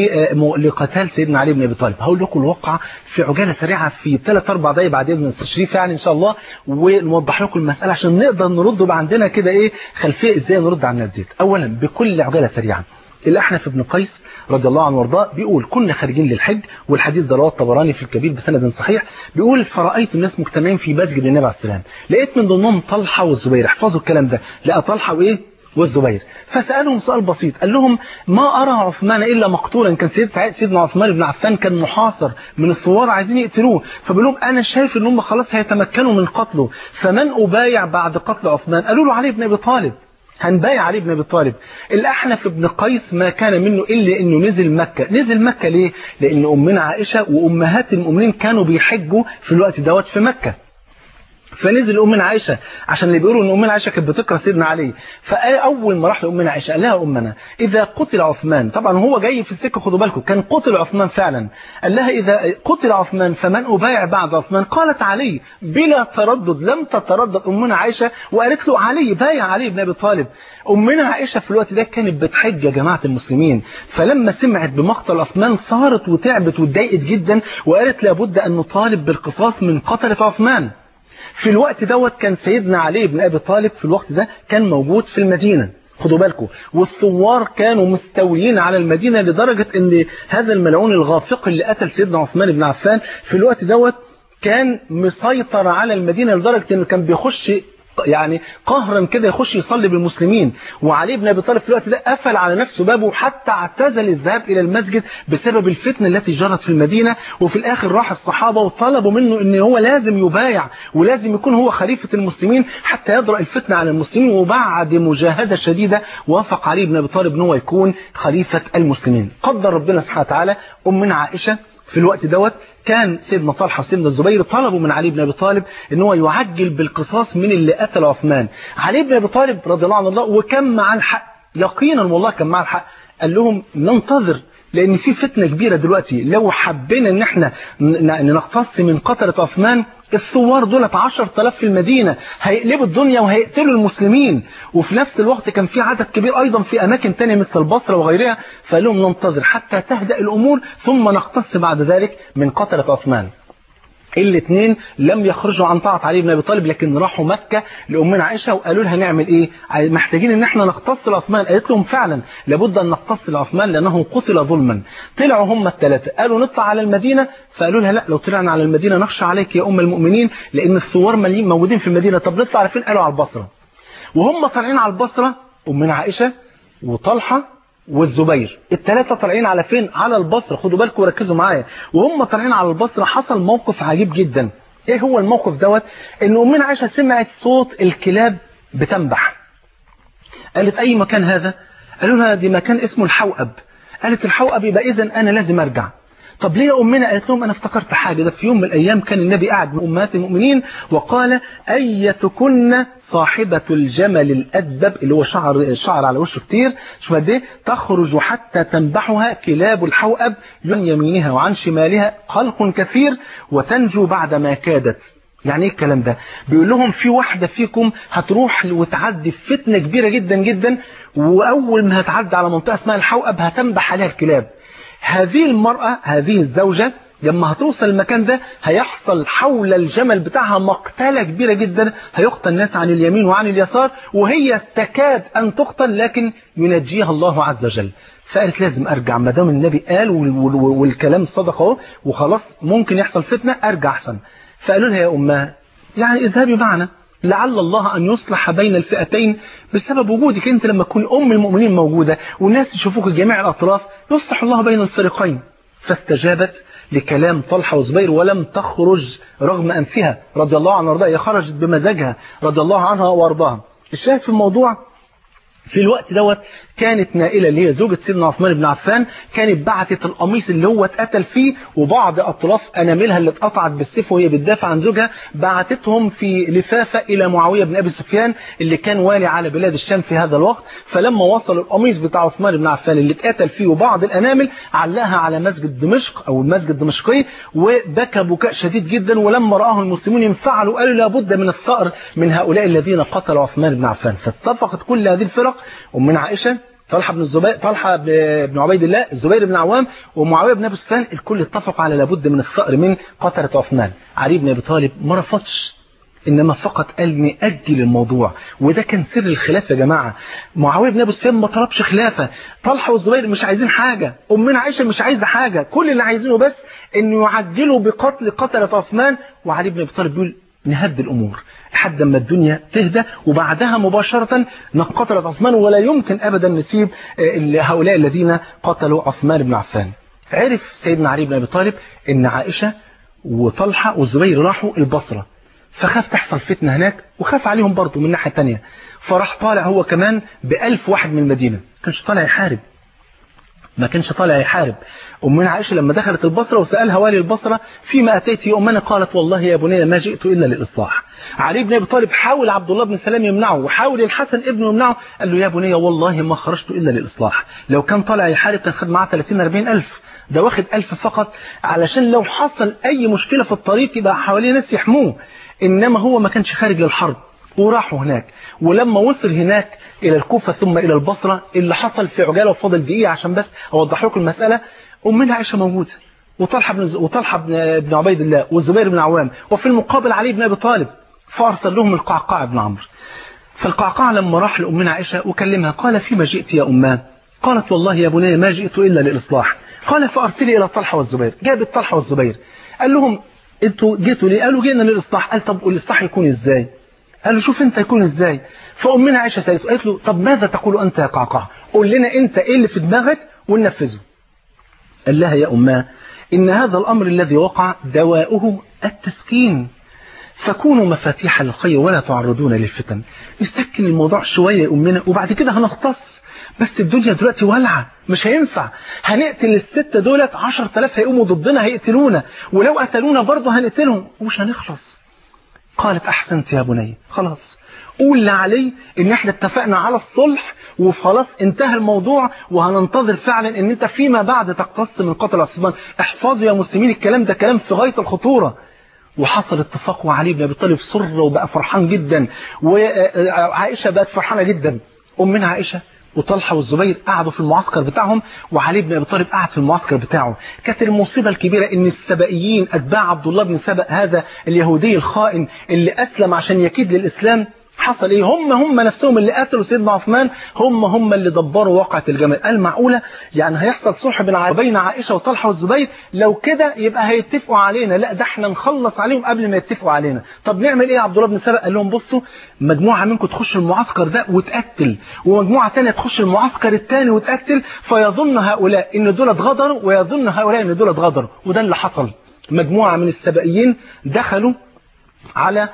لقتال سيدنا علي بن أبي طالب هقول لكم الواقعة في عجالة سريعة في ثلاث أربع دقايق بعد إذن التشريف يعني إن شاء الله ونوضح لكم المسألة عشان نقدر نرد ويبقى عندنا كده إيه خلفية إزاي نرد على الناس دي أولا بكل عجالة سريعة الأحنف بن قيس رضي الله عنه وارضاه بيقول كنا خارجين للحج والحديث ده رواه الطبراني في الكبير بسند صحيح بيقول فرأيت الناس مجتمعين في مسجد النبي عليه السلام لقيت من ضمنهم طلحة والزبير احفظوا الكلام ده لقى طلحة وإيه والزبير فسألهم سؤال بسيط قال لهم ما أرى عثمان إلا مقتولا كان سيد سيدنا عثمان بن عفان كان محاصر من الثوار عايزين يقتلوه فبيقول لهم أنا شايف إن هم خلاص هيتمكنوا من قتله فمن أبايع بعد قتل عثمان قالوا له علي بن أبي طالب هنبايع علي بن ابي طالب الاحنف بن قيس ما كان منه الا انه نزل مكه نزل مكه ليه لان امنا عائشه وامهات المؤمنين كانوا بيحجوا في الوقت دوت في مكه فنزل أمنا عائشة عشان اللي بيقولوا ان أمنا عائشة كانت بتكره سيدنا علي فأول ما راح لأمنا عائشة قال لها أمنا إذا قتل عثمان طبعا هو جاي في السكة خدوا بالكم كان قتل عثمان فعلا قال لها إذا قتل عثمان فمن أبايع بعد عثمان قالت علي بلا تردد لم تتردد أمنا عائشة وقالت له علي بايع علي بن أبي طالب أمنا عائشة في الوقت ده كانت بتحج يا جماعة المسلمين فلما سمعت بمقتل عثمان صارت وتعبت واتضايقت جدا وقالت لابد أن نطالب بالقصاص من قتلة عثمان في الوقت دوت كان سيدنا علي بن أبي طالب في الوقت ده كان موجود في المدينة خدوا بالكم والثوار كانوا مستولين على المدينة لدرجة ان هذا الملعون الغافق اللي قتل سيدنا عثمان بن عفان في الوقت دوت كان مسيطر على المدينة لدرجة انه كان بيخش يعني قهرا كده يخش يصلي بالمسلمين وعلي بن ابي طالب في الوقت ده قفل على نفسه بابه حتى اعتزل الذهاب الى المسجد بسبب الفتنه التي جرت في المدينه وفي الاخر راح الصحابه وطلبوا منه ان هو لازم يبايع ولازم يكون هو خليفه المسلمين حتى يدرأ الفتنه على المسلمين وبعد مجاهده شديده وافق علي بن ابي طالب ان هو يكون خليفه المسلمين قدر ربنا سبحانه وتعالى امنا عائشه في الوقت دوت كان سيدنا طلحة وسيدنا الزبير طلبوا من علي بن أبي طالب ان هو يعجل بالقصاص من اللي قتل عثمان علي بن أبي طالب رضي الله عنه الله وكان معاه الحق يقينا والله كان معاه الحق قال لهم ننتظر لأن في فتنة كبيرة دلوقتي لو حبينا ان احنا نقتص من قتلة عثمان الثوار دولت 10000 في المدينة هيقلبوا الدنيا وهيقتلوا المسلمين وفي نفس الوقت كان في عدد كبير أيضا في أماكن تانية مثل البصرة وغيرها فقال لهم ننتظر حتى تهدأ الأمور ثم نختص بعد ذلك من قتلة عثمان الاثنين لم يخرجوا عن طاعة علي بن ابي طالب لكن راحوا مكة لأمنا عائشة وقالوا لها نعمل ايه محتاجين ان احنا نختص لعثمان قالت لهم فعلا لابد ان نختص لعثمان لانه قتل ظلما طلعوا هم الثلاثة قالوا نطلع على المدينة فقالوا لها لا لو طلعنا على المدينة نخشى عليك يا ام المؤمنين لان الثوار موجودين في المدينة طب نطلع على فين قالوا على البصرة وهم طالعين على البصرة أمنا عائشة وطلحة والزبير الثلاثة طالعين على فين على البصرة خدوا بالكم وركزوا معايا وهم طالعين على البصرة حصل موقف عجيب جدا ايه هو الموقف دوت ان امنا عائشة سمعت صوت الكلاب بتنبح قالت اي مكان هذا قالوا لها دي مكان اسمه الحوأب قالت الحوأب يبقى اذا انا لازم ارجع طب ليه امنا قالت لهم انا افتكرت حاجة ده في يوم من الايام كان النبي قاعد مع امهات المؤمنين وقال ايتكن صاحبة الجمل الأدبب اللي هو شعر الشعر على وشه كتير شوف قد ايه تخرج حتى تنبحها كلاب الحوأب عن يمينها وعن شمالها خلق كثير وتنجو بعد ما كادت يعني ايه الكلام ده بيقول لهم في واحدة فيكم هتروح وتعدي في فتنة كبيرة جدا جدا وأول ما هتعدي على منطقة اسمها الحوأب هتنبح عليها الكلاب هذه المرأة هذه الزوجة لما هتوصل المكان ده هيحصل حول الجمل بتاعها مقتلة كبيرة جدا هيقتل الناس عن اليمين وعن اليسار وهي تكاد أن تقتل لكن ينجيها الله عز وجل فقالت لازم أرجع ما دام النبي قال والكلام صدق اهو وخلاص ممكن يحصل فتنة أرجع أحسن فقالوا لها يا أمها يعني اذهبي معنا لعل الله أن يصلح بين الفئتين بسبب وجودك أنت لما تكون أم المؤمنين موجودة والناس يشوفوك جميع الأطراف يصلح الله بين الفريقين فاستجابت لكلام طلحة وزبير ولم تخرج رغم أنفها رضي الله عنها وارضاها هي خرجت بمزاجها رضي الله عنها وارضاها الشاهد في الموضوع في الوقت دوت كانت نائلة اللي هي زوجة سيدنا عثمان بن عفان كانت بعتت القميص اللي هو اتقتل فيه وبعض أطراف أناملها اللي اتقطعت بالسيف وهي بتدافع عن زوجها بعتتهم في لفافة إلى معاوية بن أبي سفيان اللي كان والي على بلاد الشام في هذا الوقت فلما وصل القميص بتاع عثمان بن عفان اللي اتقتل فيه وبعض الأنامل علقها على مسجد دمشق أو المسجد الدمشقي وبكى بكاء شديد جدا ولما رآه المسلمون انفعلوا قالوا لابد من الثأر من هؤلاء الذين قتلوا عثمان بن عفان فاتفقت كل هذه الفرق ومن عائشة طلحة بن الزبير طلحة بن عبيد الله الزبير بن عوام ومعاوية بن ابي سفيان الكل اتفق على لابد من الثأر من قتلة عثمان علي بن ابي طالب ما رفضش انما فقط قال نأجل الموضوع وده كان سر الخلافة يا جماعة معاوية بن ابي سفيان ما طلبش خلافة طلحة والزبير مش عايزين حاجة امنا عائشة مش عايزة حاجة كل اللي عايزينه بس انه يعجلوا بقتل قتلة عثمان وعلي بن ابي طالب بيقول نهدي الامور لحد ما الدنيا تهدى وبعدها مباشرة قتلت عثمان ولا يمكن أبدا نسيب هؤلاء الذين قتلوا عثمان بن عفان عرف سيدنا علي بن أبي طالب أن عائشة وطلحة والزبير راحوا البصرة فخاف تحصل فتنة هناك وخاف عليهم برضه من ناحية تانية فراح طالع هو كمان بألف واحد من المدينة كانش طالع يحارب ما كانش طالع يحارب أمنا عائشة لما دخلت البصرة وسألها والي البصرة فيما أتيت يا أمنا قالت والله يا بني ما جئت إلا للإصلاح علي بن أبي طالب حاول عبد الله بن سلام يمنعه وحاول الحسن ابنه يمنعه قال له يا بني والله ما خرجت إلا للإصلاح لو كان طالع يحارب كان خد معاه 30 40 ألف ده واخد ألف فقط علشان لو حصل أي مشكلة في الطريق يبقى حواليه ناس يحموه إنما هو ما كانش خارج للحرب وراحوا هناك ولما وصل هناك إلى الكوفة ثم إلى البصرة اللي حصل في عجالة وفضل دقيقة عشان بس أوضح لكم المسألة أمنا عائشة موجودة وطلحة بن وطلحة بن عبيد الله والزبير بن عوام وفي المقابل علي بن أبي طالب فأرسل لهم القعقاع بن عمرو فالقعقاع لما راح لأمنا عائشة وكلمها قال فيما جئت يا أمان قالت والله يا بني ما جئت إلا للإصلاح قال فأرسلي إلى طلحة والزبير جابت طلحة والزبير قال لهم انتوا جيتوا ليه قالوا جينا للإصلاح قال طب الإصلاح يكون إزاي قال له شوف انت يكون ازاي فأمنا عائشة سألته قالت له طب ماذا تقول أنت يا قعقاع قول لنا انت ايه اللي في دماغك وننفذه قال لها يا أماه إن هذا الأمر الذي وقع دواؤه التسكين فكونوا مفاتيح للخير ولا تعرضون للفتن نسكن الموضوع شوية يا أمنا وبعد كده هنختص بس الدنيا دلوقتي ولعة مش هينفع هنقتل الستة دولت عشر تلاف هيقوموا ضدنا هيقتلونا ولو قتلونا برضه هنقتلهم ومش هنخلص قالت أحسنت يا بني خلاص قول لعلي ان احنا اتفقنا على الصلح وخلاص انتهى الموضوع وهننتظر فعلا ان انت فيما بعد تقتص من قتل عثمان احفظوا يا مسلمين الكلام ده كلام في غاية الخطورة وحصل اتفاق وعلي بن ابي طالب سر وبقى فرحان جدا وعائشة بقت فرحانة جدا أمنا عائشة وطلحة والزبير قعدوا في المعسكر بتاعهم وعلي بن ابي طالب قعد في المعسكر بتاعه كانت المصيبة الكبيرة ان السبائيين اتباع عبد الله بن سبأ هذا اليهودي الخائن اللي اسلم عشان يكيد للاسلام حصل ايه هم هم نفسهم اللي قتلوا سيدنا عثمان هم هم اللي دبروا واقعة الجمل قال معقولة يعني هيحصل صلح بين بين عائشة وطلحة والزبير لو كده يبقى هيتفقوا علينا لا ده احنا نخلص عليهم قبل ما يتفقوا علينا طب نعمل ايه يا عبد الله بن سبأ قال لهم بصوا مجموعة منكم تخش المعسكر ده وتقتل ومجموعة تانية تخش المعسكر الثاني وتقتل فيظن هؤلاء ان دول اتغدروا ويظن هؤلاء ان دول اتغدروا وده اللي حصل مجموعة من السبائيين دخلوا على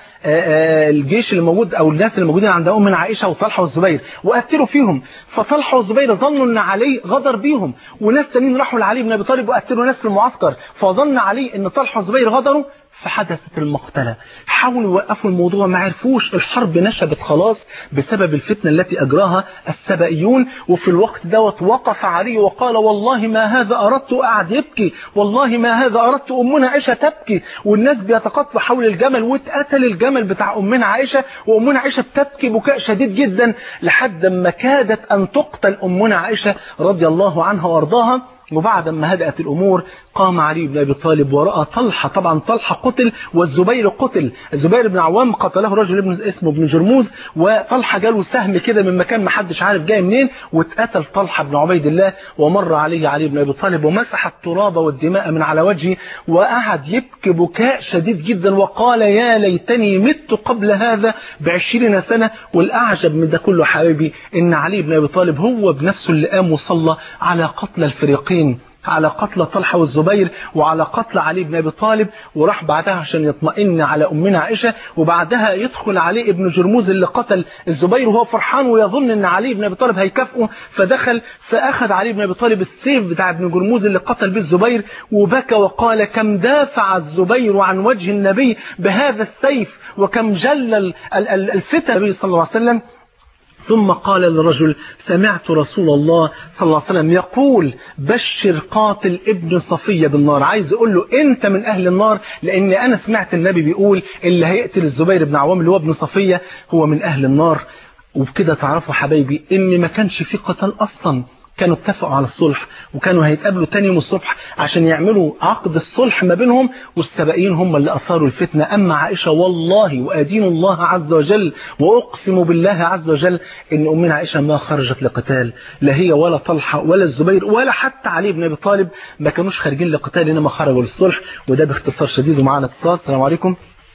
الجيش اللي موجود او الناس اللي موجودين عند ام عائشه وطلحه والزبير وقتلوا فيهم فطلحه والزبير ظنوا ان علي غدر بيهم وناس تانيين راحوا لعلي بن ابي طالب وقتلوا ناس في المعسكر فظن علي ان طلحه والزبير غدروا فحدثت المقتلة حاولوا يوقفوا الموضوع ما عرفوش الحرب نشبت خلاص بسبب الفتنة التي أجراها السبائيون وفي الوقت دوت وقف علي وقال والله ما هذا أردت قعد يبكي والله ما هذا أردت أمنا عائشة تبكي والناس بيتقاطعوا حول الجمل واتقتل الجمل بتاع أمنا عائشة وأمنا عائشة بتبكي بكاء شديد جدا لحد ما كادت أن تقتل أمنا عائشة رضي الله عنها وارضاها وبعد ما هدأت الأمور قام علي بن أبي طالب ورأى طلحة طبعا طلحة قتل والزبير قتل الزبير بن عوام قتله رجل ابن اسمه ابن جرموز وطلحة جاله سهم كده من مكان ما حدش عارف جاي منين واتقتل طلحة بن عبيد الله ومر عليه علي بن أبي طالب ومسح التراب والدماء من على وجهه وقعد يبكي بكاء شديد جدا وقال يا ليتني مت قبل هذا بعشرين سنة والأعجب من ده كله حبيبي إن علي بن أبي طالب هو بنفسه اللي قام وصلى على قتل الفريقين على قتل طلحة والزبير وعلى قتل علي بن أبي طالب وراح بعدها عشان يطمئن على أمنا عائشة وبعدها يدخل عليه ابن جرموز اللي قتل الزبير وهو فرحان ويظن أن علي بن أبي طالب هيكافئه فدخل فأخذ علي بن أبي طالب السيف بتاع ابن جرموز اللي قتل به الزبير وبكى وقال كم دافع الزبير عن وجه النبي بهذا السيف وكم جل الفتن النبي صلى الله عليه وسلم ثم قال للرجل سمعت رسول الله صلى الله عليه وسلم يقول بشر قاتل ابن صفية بالنار عايز اقول له انت من اهل النار لان انا سمعت النبي بيقول اللي هيقتل الزبير بن عوام اللي هو ابن صفية هو من اهل النار وبكده تعرفوا حبايبي ان ما كانش في قتال اصلا كانوا اتفقوا على الصلح وكانوا هيتقابلوا تاني يوم الصبح عشان يعملوا عقد الصلح ما بينهم والسبائين هم اللي أثاروا الفتنة أما عائشة والله وأدين الله عز وجل وأقسم بالله عز وجل إن أمنا عائشة ما خرجت لقتال لا هي ولا طلحة ولا الزبير ولا حتى علي بن أبي طالب ما كانوش خارجين لقتال إنما خرجوا للصلح وده باختصار شديد ومعنا اتصال السلام عليكم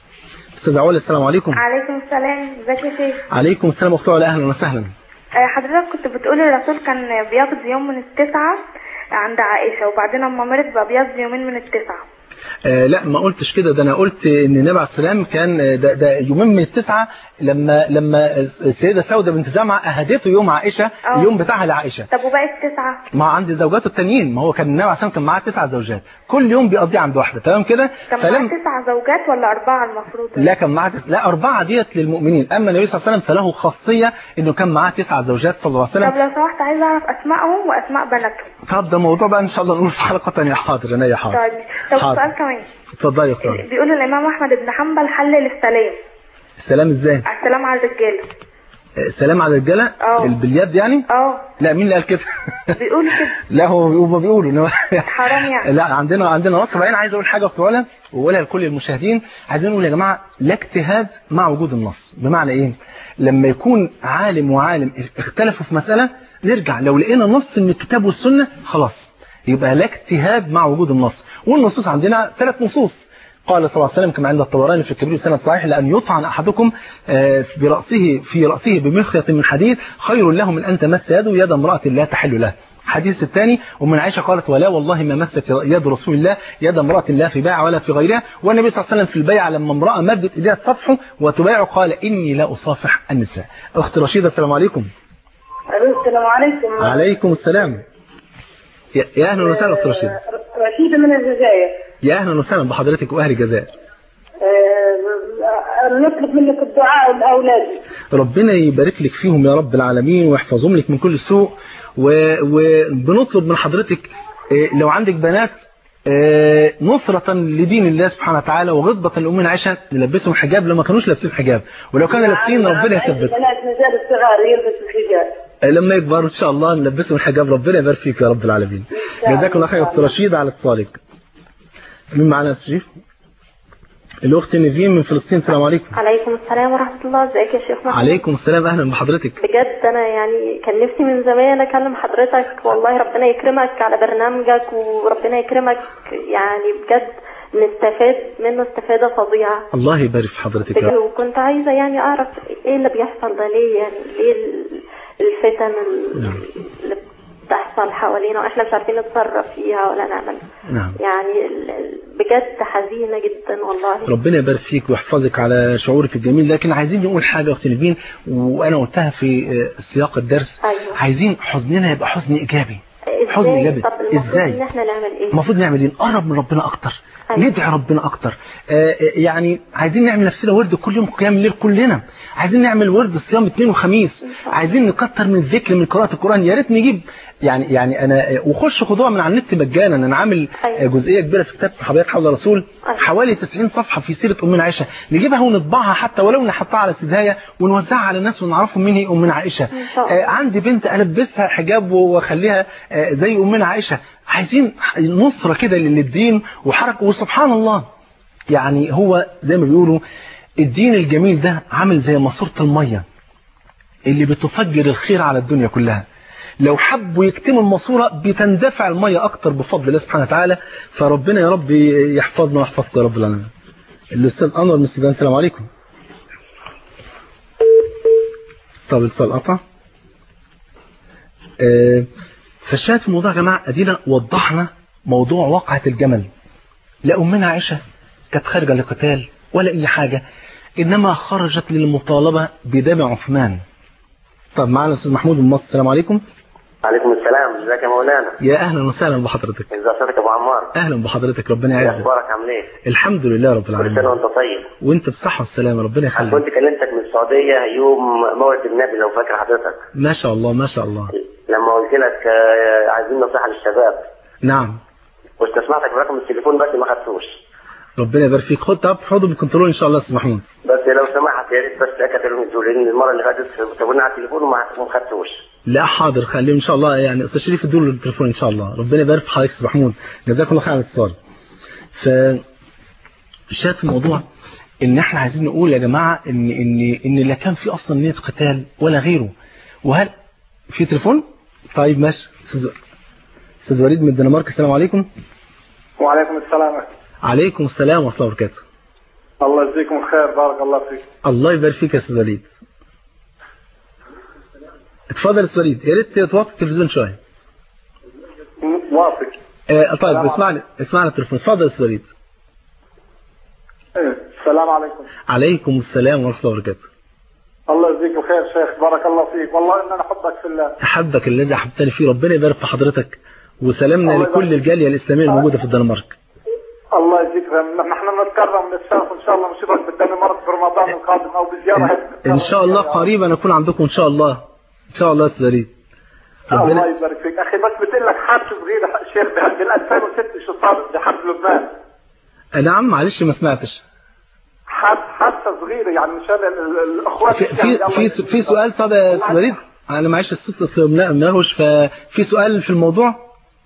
استاذ علا السلام عليكم
عليكم السلام ازيك يا شيخ
عليكم السلام اختي علا اهلا وسهلا
حضرتك كنت بتقول الرسول كان بيقضي يوم من التسعة عند عائشة وبعدين لما مرض بقى بيقضي يومين من التسعة
آه لا ما قلتش كده ده انا قلت ان النبي عليه السلام كان ده, ده يومين من التسعه لما لما السيده سوده بنت زمعه اهدته يوم عائشه
أوه.
اليوم بتاعها لعائشه
طب وباقي التسعة
ما عند زوجاته التانيين ما هو كان النبي عليه السلام كان معاه تسع زوجات كل يوم بيقضيه عند واحده تمام كده
كان معاه تسع زوجات ولا أربعة المفروض
لا كان معاه تس... لا أربعة ديت للمؤمنين أما النبي صلى الله عليه وسلم فله خاصية إنه كان معاه تسع زوجات صلى الله عليه وسلم
طب لو سمحت عايز أعرف أسمائهم وأسماء بناتهم
طب ده موضوع بقى إن شاء الله نقول في حلقة ثانيه حاضر أنا يا حاضر
طيب طب
حاضر.
سؤال كمان
اتفضلي يا اختي
بيقول الإمام أحمد بن حنبل حلل السلام
السلام ازاي
السلام على الرجالة
السلام على الرجاله
اه.
باليد يعني
اه
لا مين اللي قال كده
بيقولوا كده
لا هو هم بيقولوا إن هو
حرام يعني
لا عندنا عندنا نص بعدين عايز اقول حاجه اخت ولا واقولها لكل المشاهدين عايزين نقول يا جماعه لا اجتهاد مع وجود النص بمعنى ايه لما يكون عالم وعالم اختلفوا في مساله نرجع لو لقينا نص من الكتاب والسنه خلاص يبقى لا اجتهاد مع وجود النص والنصوص عندنا ثلاث نصوص قال صلى الله عليه وسلم كما عند الطبراني في الكبير سنة صحيح لأن يطعن أحدكم آه، برأسه في رأسه بمخيط من حديد خير له من أن تمس يده يد امرأة لا تحل له الحديث الثاني ومن عائشة قالت ولا والله ما مست يد رسول الله يد امرأة لا في بيع ولا في غيرها والنبي صلى الله عليه وسلم في البيع لما امرأة مدت إيديها تصفحه وتبايع قال إني لا أصافح النساء أخت رشيدة السلام عليكم
السلام عليكم
عليكم السلام يا يا أهلا وسهلا أخت رشيدة
رشيدة من الجزائر
يا أهلا وسهلا بحضرتك وأهل الجزائر
آه، نطلب منك الدعاء لأولادي
ربنا يبارك لك فيهم يا رب العالمين ويحفظهم لك من كل سوء و- وبنطلب من حضرتك آه، لو عندك بنات آه، نصرة لدين الله سبحانه وتعالى وغضبة لأمنا عائشة نلبسهم حجاب لو ما كانوش لابسين حجاب ولو كانوا لابسين ربنا يثبت
بنات نزال الصغار يلبسوا الحجاب
آه، لما يكبروا إن شاء الله نلبسهم الحجاب ربنا يبارك فيك يا رب العالمين
شاء الله.
جزاك الله خير أخت رشيد على اتصالك مين معانا يا شريف الأخت نيفين من فلسطين السلام عليكم
عليكم السلام ورحمة الله ازيك يا شيخ محمد
عليكم السلام أهلا بحضرتك
بجد انا يعني كان نفسي من زمان اكلم حضرتك والله ربنا يكرمك على برنامجك وربنا يكرمك يعني بجد نستفاد منه استفادة فظيعة
الله يبارك في حضرتك يا
بجد
رب
وكنت عايزة يعني اعرف ايه اللي بيحصل ده ليه يعني ليه ال- الفتن ال-
نعم.
اللي بتحصل حوالينا واحنا مش عارفين نتصرف فيها ولا نعمل
نعم
يعني ال- ال- بجد حزينة جدا والله
ربنا يبارك فيك ويحفظك على شعورك الجميل لكن عايزين نقول حاجة يا اختي نيفين وانا قلتها في آه، سياق الدرس
أيوة.
عايزين حزننا يبقى حزن ايجابي حزن
ازاي
إيجابي.
طب المفروض
إزاي؟
ان احنا نعمل ايه
المفروض نعمل ايه نقرب من ربنا اكتر
أيوة.
ندعي ربنا اكتر آه، آه، يعني عايزين نعمل نفسنا ورد كل يوم قيام الليل كلنا عايزين نعمل ورد الصيام اثنين وخميس عايزين نكتر من الذكر من قراءه القران يا ريت نجيب يعني يعني انا وخش خدوها من على النت مجانا انا عامل
أيوة.
جزئيه كبيره في كتاب صحابيات حول الرسول
أيوة.
حوالي 90 صفحه في سيره امنا عائشه نجيبها ونطبعها حتى ولو نحطها على سدايه ونوزعها على الناس ونعرفهم مين هي امنا عائشه
إن شاء الله.
آه عندي بنت البسها حجاب واخليها آه زي امنا عائشه عايزين نصره كده للدين وحركه وسبحان الله يعني هو زي ما بيقولوا الدين الجميل ده عامل زي ماسوره الميه اللي بتفجر الخير على الدنيا كلها لو حبوا يكتموا الماسوره بتندفع الميه اكتر بفضل الله سبحانه وتعالى فربنا يا رب يحفظنا ويحفظكم يا رب العالمين الاستاذ انور من السودان السلام عليكم طب الاتصال قطع آه، فالشاهد في الموضوع يا جماعه ادينا وضحنا موضوع وقعه الجمل لا امنا عائشه كانت خارجه لقتال ولا اي حاجه انما خرجت للمطالبه بدم عثمان طب معنا الاستاذ محمود من مصر السلام عليكم
عليكم السلام ازيك يا مولانا
يا اهلا وسهلا بحضرتك
ازي صوتك يا ابو عمار
اهلا بحضرتك ربنا
ايه
يعزك
اخبارك عامل ايه
الحمد لله رب
كل سنه
العالمين
وانت طيب
وانت بصحه والسلامه ربنا
انا
يخليك
كنت كلمتك من السعوديه يوم مولد النبي لو فاكر حضرتك
ما شاء الله ما شاء الله
لما قلت لك آه، عايزين نصيحه للشباب
نعم
واستسمعتك برقم التليفون بس ما خدتوش
ربنا يبارك فيك خد طب حوضه بالكنترول ان شاء الله يا استاذ محمود
بس لو سمحت يا ريت بس اكتبوا دول لان المره اللي فاتت تابعوني على التليفون وما ما خدتوش
لا حاضر خليه ان شاء الله يعني استاذ شريف ادوا له التليفون ان شاء الله ربنا يبارك في حضرتك يا استاذ محمود جزاكم الله خير على الاتصال ف الشاهد في الموضوع ان احنا عايزين نقول يا جماعه ان ان ان لا كان في اصلا نيه قتال ولا غيره وهل في تليفون طيب ماشي استاذ استاذ وليد من الدنمارك السلام عليكم
وعليكم السلام
عليكم السلام ورحمه الله وبركاته
الله يجزيكم خير بارك الله فيك
الله يبارك فيك يا استاذ وليد اتفضل يا استاذ وليد يا ريت توطي التلفزيون شويه
م- واثق
آه طيب اسمعني اسمعنا التليفون اتفضل يا استاذ وليد
إيه. السلام عليكم
عليكم السلام ورحمه الله وبركاته
الله يجزيك الخير شيخ بارك الله فيك والله ان انا احبك في الله
احبك الذي احببتني فيه ربنا يبارك في حضرتك وسلامنا
الله
لكل
يبارك.
الجاليه الاسلاميه الموجوده في الدنمارك
الله يجزيك خير نحن نتكرم للشرف ان شاء الله نشوفك بالدنمارك في رمضان القادم او بزياره
ان شاء الله قريبا اكون عندكم ان شاء الله ان شاء الله يا استاذ وليد
الله
ربنا
يبارك فيك اخي بس بتقول لك حادث صغير شيخ بال 2006 شو صار بحرب لبنان
نعم معلش ما سمعتش
حادث حادثه صغيره يعني مشان ال- ال- الاخوات
في في في, في سؤال طب يا استاذ وليد انا معيش الصوت اصل منهوش ففي سؤال في الموضوع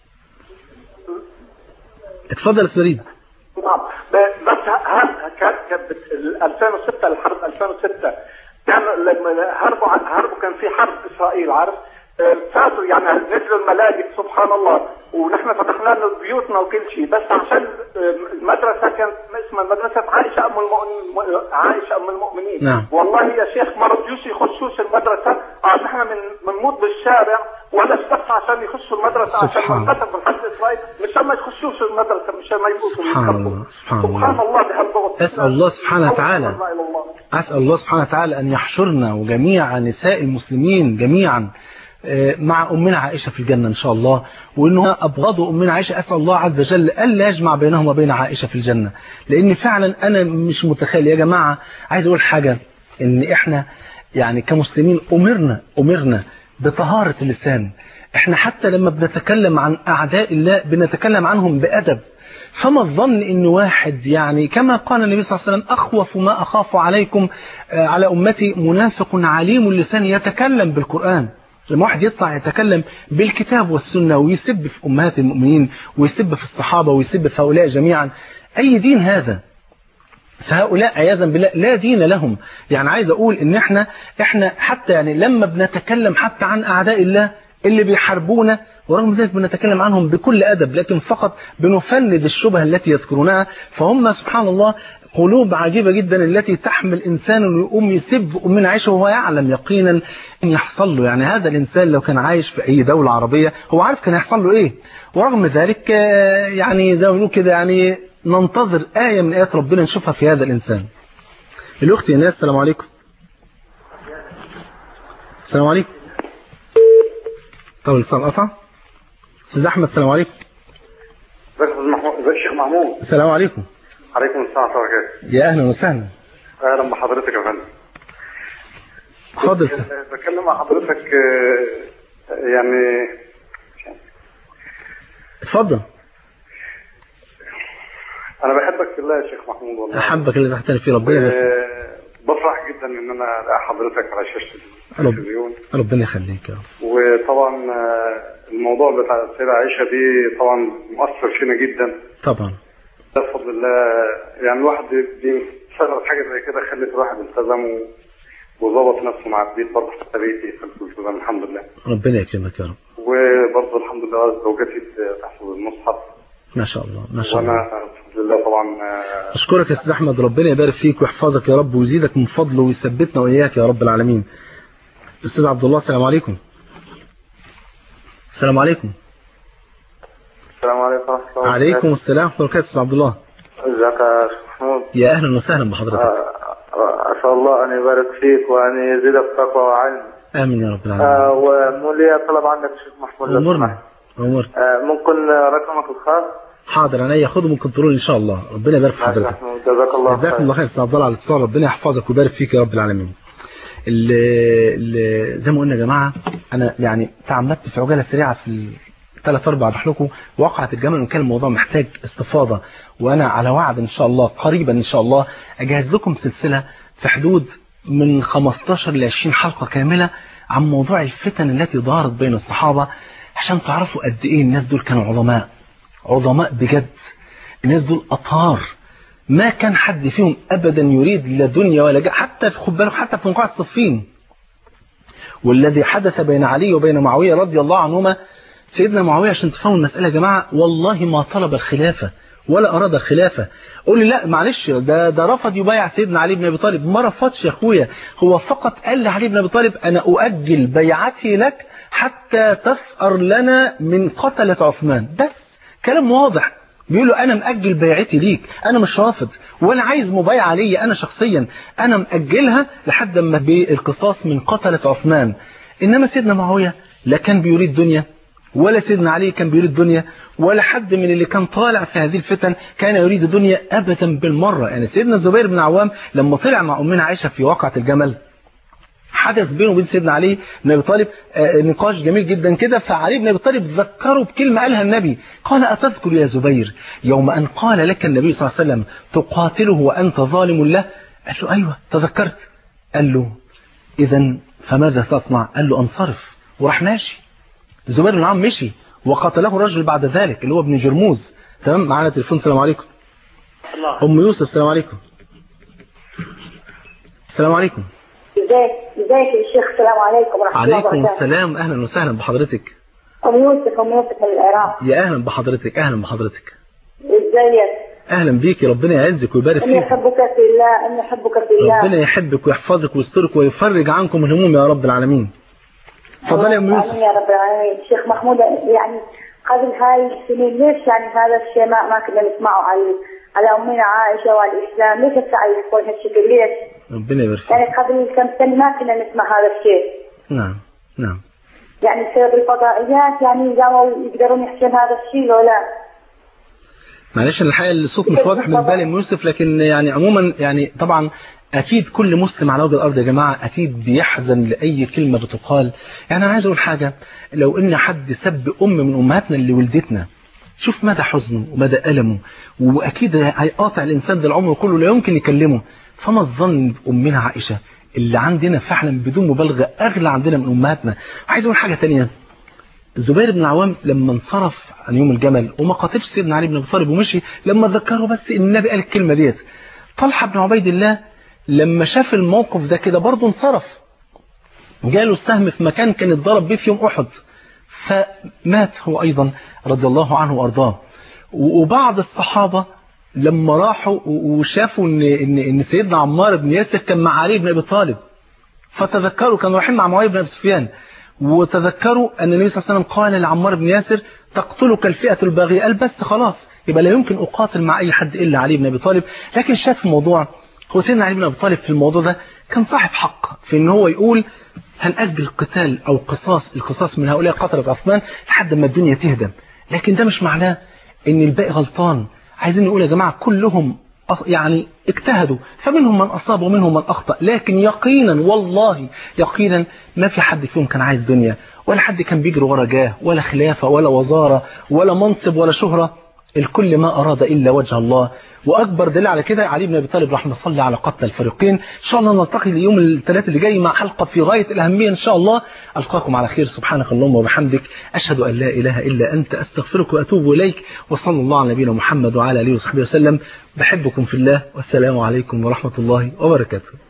اتفضل يا استاذ وليد
نعم ب- بس هذا كان كان بت- ال 2006 الحرب 2006 كان لما هربوا عن- هربوا كان في حرب اسرائيل عارف آه، فاتوا يعني نزلوا الملاجئ سبحان الله ونحن فتحنا لهم بيوتنا وكل شيء بس عشان آه، المدرسه كانت اسمها مدرسه عائشه ام المؤمنين عائشه ام المؤمنين
نعم.
والله يا شيخ ما رضيوش يخشوش المدرسه آه نحن من بنموت بالشارع ولا بس عشان يخشوا المدرسه عشان
سبحان الله.
ننقتل بالحرب اسرائيل مشان ما يخشوش المدرسه مشان ما يموتوا
سبحان
وينقتلوا.
الله، سبحان الله.
سبحان الله بهالضغط
أسأل الله سبحانه وتعالى.
لا إله إلا الله.
أسأل الله سبحانه وتعالى أن يحشرنا وجميع نساء المسلمين جميعا آه، مع أمنا عائشة في الجنة إن شاء الله وإنه أبغضوا أمنا عائشة أسأل الله عز وجل ألا يجمع بينهم وبين عائشة في الجنة لأن فعلا أنا مش متخيل يا جماعة عايز أقول حاجة إن إحنا يعني كمسلمين أمرنا أمرنا بطهارة اللسان إحنا حتى لما بنتكلم عن أعداء الله بنتكلم عنهم بأدب فما الظن ان واحد يعني كما قال النبي صلى الله عليه وسلم اخوف ما اخاف عليكم آه، على امتي منافق عليم اللسان يتكلم بالقران لما واحد يطلع يتكلم بالكتاب والسنه ويسب في امهات المؤمنين ويسب في الصحابه ويسب في هؤلاء جميعا اي دين هذا فهؤلاء عياذا بالله لا دين لهم يعني عايز اقول ان احنا احنا حتى يعني لما بنتكلم حتى عن اعداء الله اللي بيحاربونا ورغم ذلك بنتكلم عنهم بكل ادب لكن فقط بنفند الشبهه التي يذكرونها فهم سبحان الله قلوب عجيبه جدا التي تحمل انسان انه يقوم يسب امنا عائشه وهو يعلم يقينا ان يحصل له يعني هذا الانسان لو كان عايش في اي دوله عربيه هو عارف كان يحصل له ايه ورغم ذلك آه، يعني زي ما بنقول كده يعني ننتظر آية من آيات ربنا نشوفها في هذا الإنسان الأخت ناس السلام عليكم السلام عليكم طب الاتصال قطع أستاذ أحمد السلام عليكم
ازيك يا أستاذ محمود ازيك يا شيخ محمود
السلام عليكم
عليكم السلام ورحمه الله وبركاته
يا أهلا وسهلا
اهلا بحضرتك يا فندم
اتفضل سيدي.
بكلم مع حضرتك آه، يعني
اتفضل
انا بحبك في الله يا شيخ محمود والله
احبك اللي تحتني فيه ربنا يبارك فيك.
آه، بفرح جدا ان انا الاقي حضرتك على شاشه
رب-
التلفزيون
ربنا يخليك يا رب
وطبعا آه، الموضوع بتاع السيدة عائشة دي طبعا مؤثر فينا جدا
طبعا
ده بفضل الله يعني الواحد دي سبب حاجة زي كده خلت الواحد التزم و- وظبط نفسه مع البيت برضه حتى بيتي في الالتزام الحمد لله
ربنا يكرمك يا رب
وبرضه الحمد لله زوجتي تحفظ المصحف
ما شاء الله ما شاء الله
وانا الحمد لله طبعا آه،
أشكرك يا أستاذ أحمد ربنا يبارك فيك ويحفظك يا رب ويزيدك من فضله ويثبتنا وإياك يا رب العالمين أستاذ عبد الله السلام عليكم السلام عليكم
السلام عليكم ورحمة الله
عليكم السلام ورحمة الله وبركاته أستاذ عبد الله
ازيك يا شيخ محمود
يا أهلا وسهلا بحضرتك
أسأل الله أن يبارك فيك وأن يزيدك تقوى وعلم
آمين يا رب العالمين
آه، ومولي طلب عندك شيخ محمود لو
أمرنا
سمحت.
أمرنا
آه، ممكن رقمك الخاص
حاضر أنا ياخده من كنترول إن شاء الله ربنا يبارك في
ماشي يا
حضرتك
محمود جزاك الله
جزاكم
خير
الله خير استاذ عبد الله على الاتصال ربنا يحفظك ويبارك فيك يا رب العالمين ال ال زي ما قلنا يا جماعه انا يعني تعمدت في عجاله سريعه في ثلاث اربع لكم وقعت الجمل وان كان الموضوع محتاج استفاضه وانا على وعد ان شاء الله قريبا ان شاء الله اجهز لكم سلسله في حدود من 15 ل 20 حلقه كامله عن موضوع الفتن التي دارت بين الصحابه عشان تعرفوا قد ايه الناس دول كانوا عظماء عظماء بجد الناس دول اطهار ما كان حد فيهم ابدا يريد لا دنيا ولا جاه حتى في خد بالك حتى في موقعة صفين والذي حدث بين علي وبين معاويه رضي الله عنهما سيدنا معاويه عشان تفهموا المساله يا جماعه والله ما طلب الخلافه ولا اراد الخلافه قول لي لا معلش ده ده رفض يبايع سيدنا علي بن ابي طالب ما رفضش يا اخويا هو فقط قال لعلي بن ابي طالب انا اؤجل بيعتي لك حتى تثأر لنا من قتله عثمان بس كلام واضح بيقول له انا مأجل بيعتي ليك انا مش رافض ولا عايز مبايعه ليا انا شخصيا انا مأجلها لحد ما بالقصاص من قتله عثمان انما سيدنا معاويه لا كان بيريد دنيا ولا سيدنا علي كان بيريد دنيا ولا حد من اللي كان طالع في هذه الفتن كان يريد دنيا ابدا بالمره يعني سيدنا الزبير بن عوام لما طلع مع امنا عائشه في واقعه الجمل حدث بينه وبين سيدنا علي بن ابي طالب آه، نقاش جميل جدا كده فعلي بن ابي طالب ذكره بكلمه قالها النبي قال اتذكر يا زبير يوم ان قال لك النبي صلى الله عليه وسلم تقاتله وانت ظالم له قال له ايوه تذكرت قال له اذا فماذا تصنع قال له انصرف وراح ماشي الزبير بن عم مشي وقتله رجل بعد ذلك اللي هو ابن جرموز تمام معانا تليفون السلام عليكم ام يوسف السلام عليكم السلام عليكم
ازيك ازيك يا شيخ السلام عليكم ورحمه الله
عليكم
وبركاته
السلام اهلا وسهلا بحضرتك
ام يوسف ام يوسف من العراق
يا اهلا بحضرتك اهلا بحضرتك
ازيك
اهلا بيكي ربنا يعزك ويبارك
اني
فيك
احبك في الله اني احبك في الله
ربنا يحبك ويحفظك ويسترك ويفرج عنكم الهموم يا رب العالمين اتفضلي يا ام يوسف
آمين يا رب العالمين شيخ محمود يعني قبل هاي السنين ليش يعني هذا الشيء ما ما كنا نسمعه على على امنا عائشه والاسلام ليش السعي يكون هالشكل ليش؟
ربنا يبارك فيك
يعني قبل كم سنه ما كنا نسمع هذا الشيء
نعم نعم
يعني بسبب الفضائيات يعني قاموا يقدرون يحكون هذا الشيء لو لا
معلش الحقيقه الصوت مش واضح بالنسبه لي يا ام يوسف لكن يعني عموما يعني طبعا اكيد كل مسلم على وجه الارض يا جماعه اكيد بيحزن لاي كلمه بتقال يعني انا عايز اقول حاجه لو ان حد سب ام من امهاتنا اللي ولدتنا شوف مدى حزنه ومدى ألمه وأكيد هيقاطع الإنسان ده العمر كله لا يمكن يكلمه فما الظن بأمنا عائشة اللي عندنا فعلا بدون مبالغة أغلى عندنا من أمهاتنا عايز أقول حاجة تانية الزبير بن العوام لما انصرف عن يوم الجمل وما قاتلش سيدنا علي بن ابي طالب ومشي لما ذكره بس ان النبي قال الكلمه ديت طلحه بن عبيد الله لما شاف الموقف ده كده برضه انصرف جاله السهم في مكان كان اتضرب بيه في يوم احد فمات هو ايضا رضي الله عنه وارضاه وبعض الصحابه لما راحوا وشافوا ان ان ان سيدنا عمار بن ياسر كان مع علي بن ابي طالب فتذكروا كانوا رايحين مع معاويه بن ابي سفيان وتذكروا أن النبي صلى الله عليه وسلم قال لعمار بن ياسر تقتلك الفئة الباغية قال بس خلاص يبقى لا يمكن أقاتل مع أي حد إلا علي بن أبي طالب لكن الشاهد في الموضوع هو سيدنا علي بن أبي طالب في الموضوع ده كان صاحب حق في ان هو يقول هنأجل قتال أو قصاص القصاص من هؤلاء قتلة عثمان لحد ما الدنيا تهدى لكن ده مش معناه ان الباقي غلطان عايزين نقول يا جماعة كلهم يعني اجتهدوا فمنهم من أصاب ومنهم من أخطأ لكن يقينا والله يقينا ما في حد فيهم كان عايز دنيا ولا حد كان بيجري ورا جاه ولا خلافة ولا وزارة ولا منصب ولا شهرة الكل ما أراد إلا وجه الله وأكبر دليل على كده علي بن أبي طالب رحمه الله على قتل الفريقين إن شاء الله نلتقي اليوم الثلاث اللي جاي مع حلقة في غاية الأهمية إن شاء الله ألقاكم على خير سبحانك اللهم وبحمدك أشهد أن لا إله إلا أنت أستغفرك وأتوب إليك وصلى الله على نبينا محمد وعلى آله وصحبه وسلم بحبكم في الله والسلام عليكم ورحمة الله وبركاته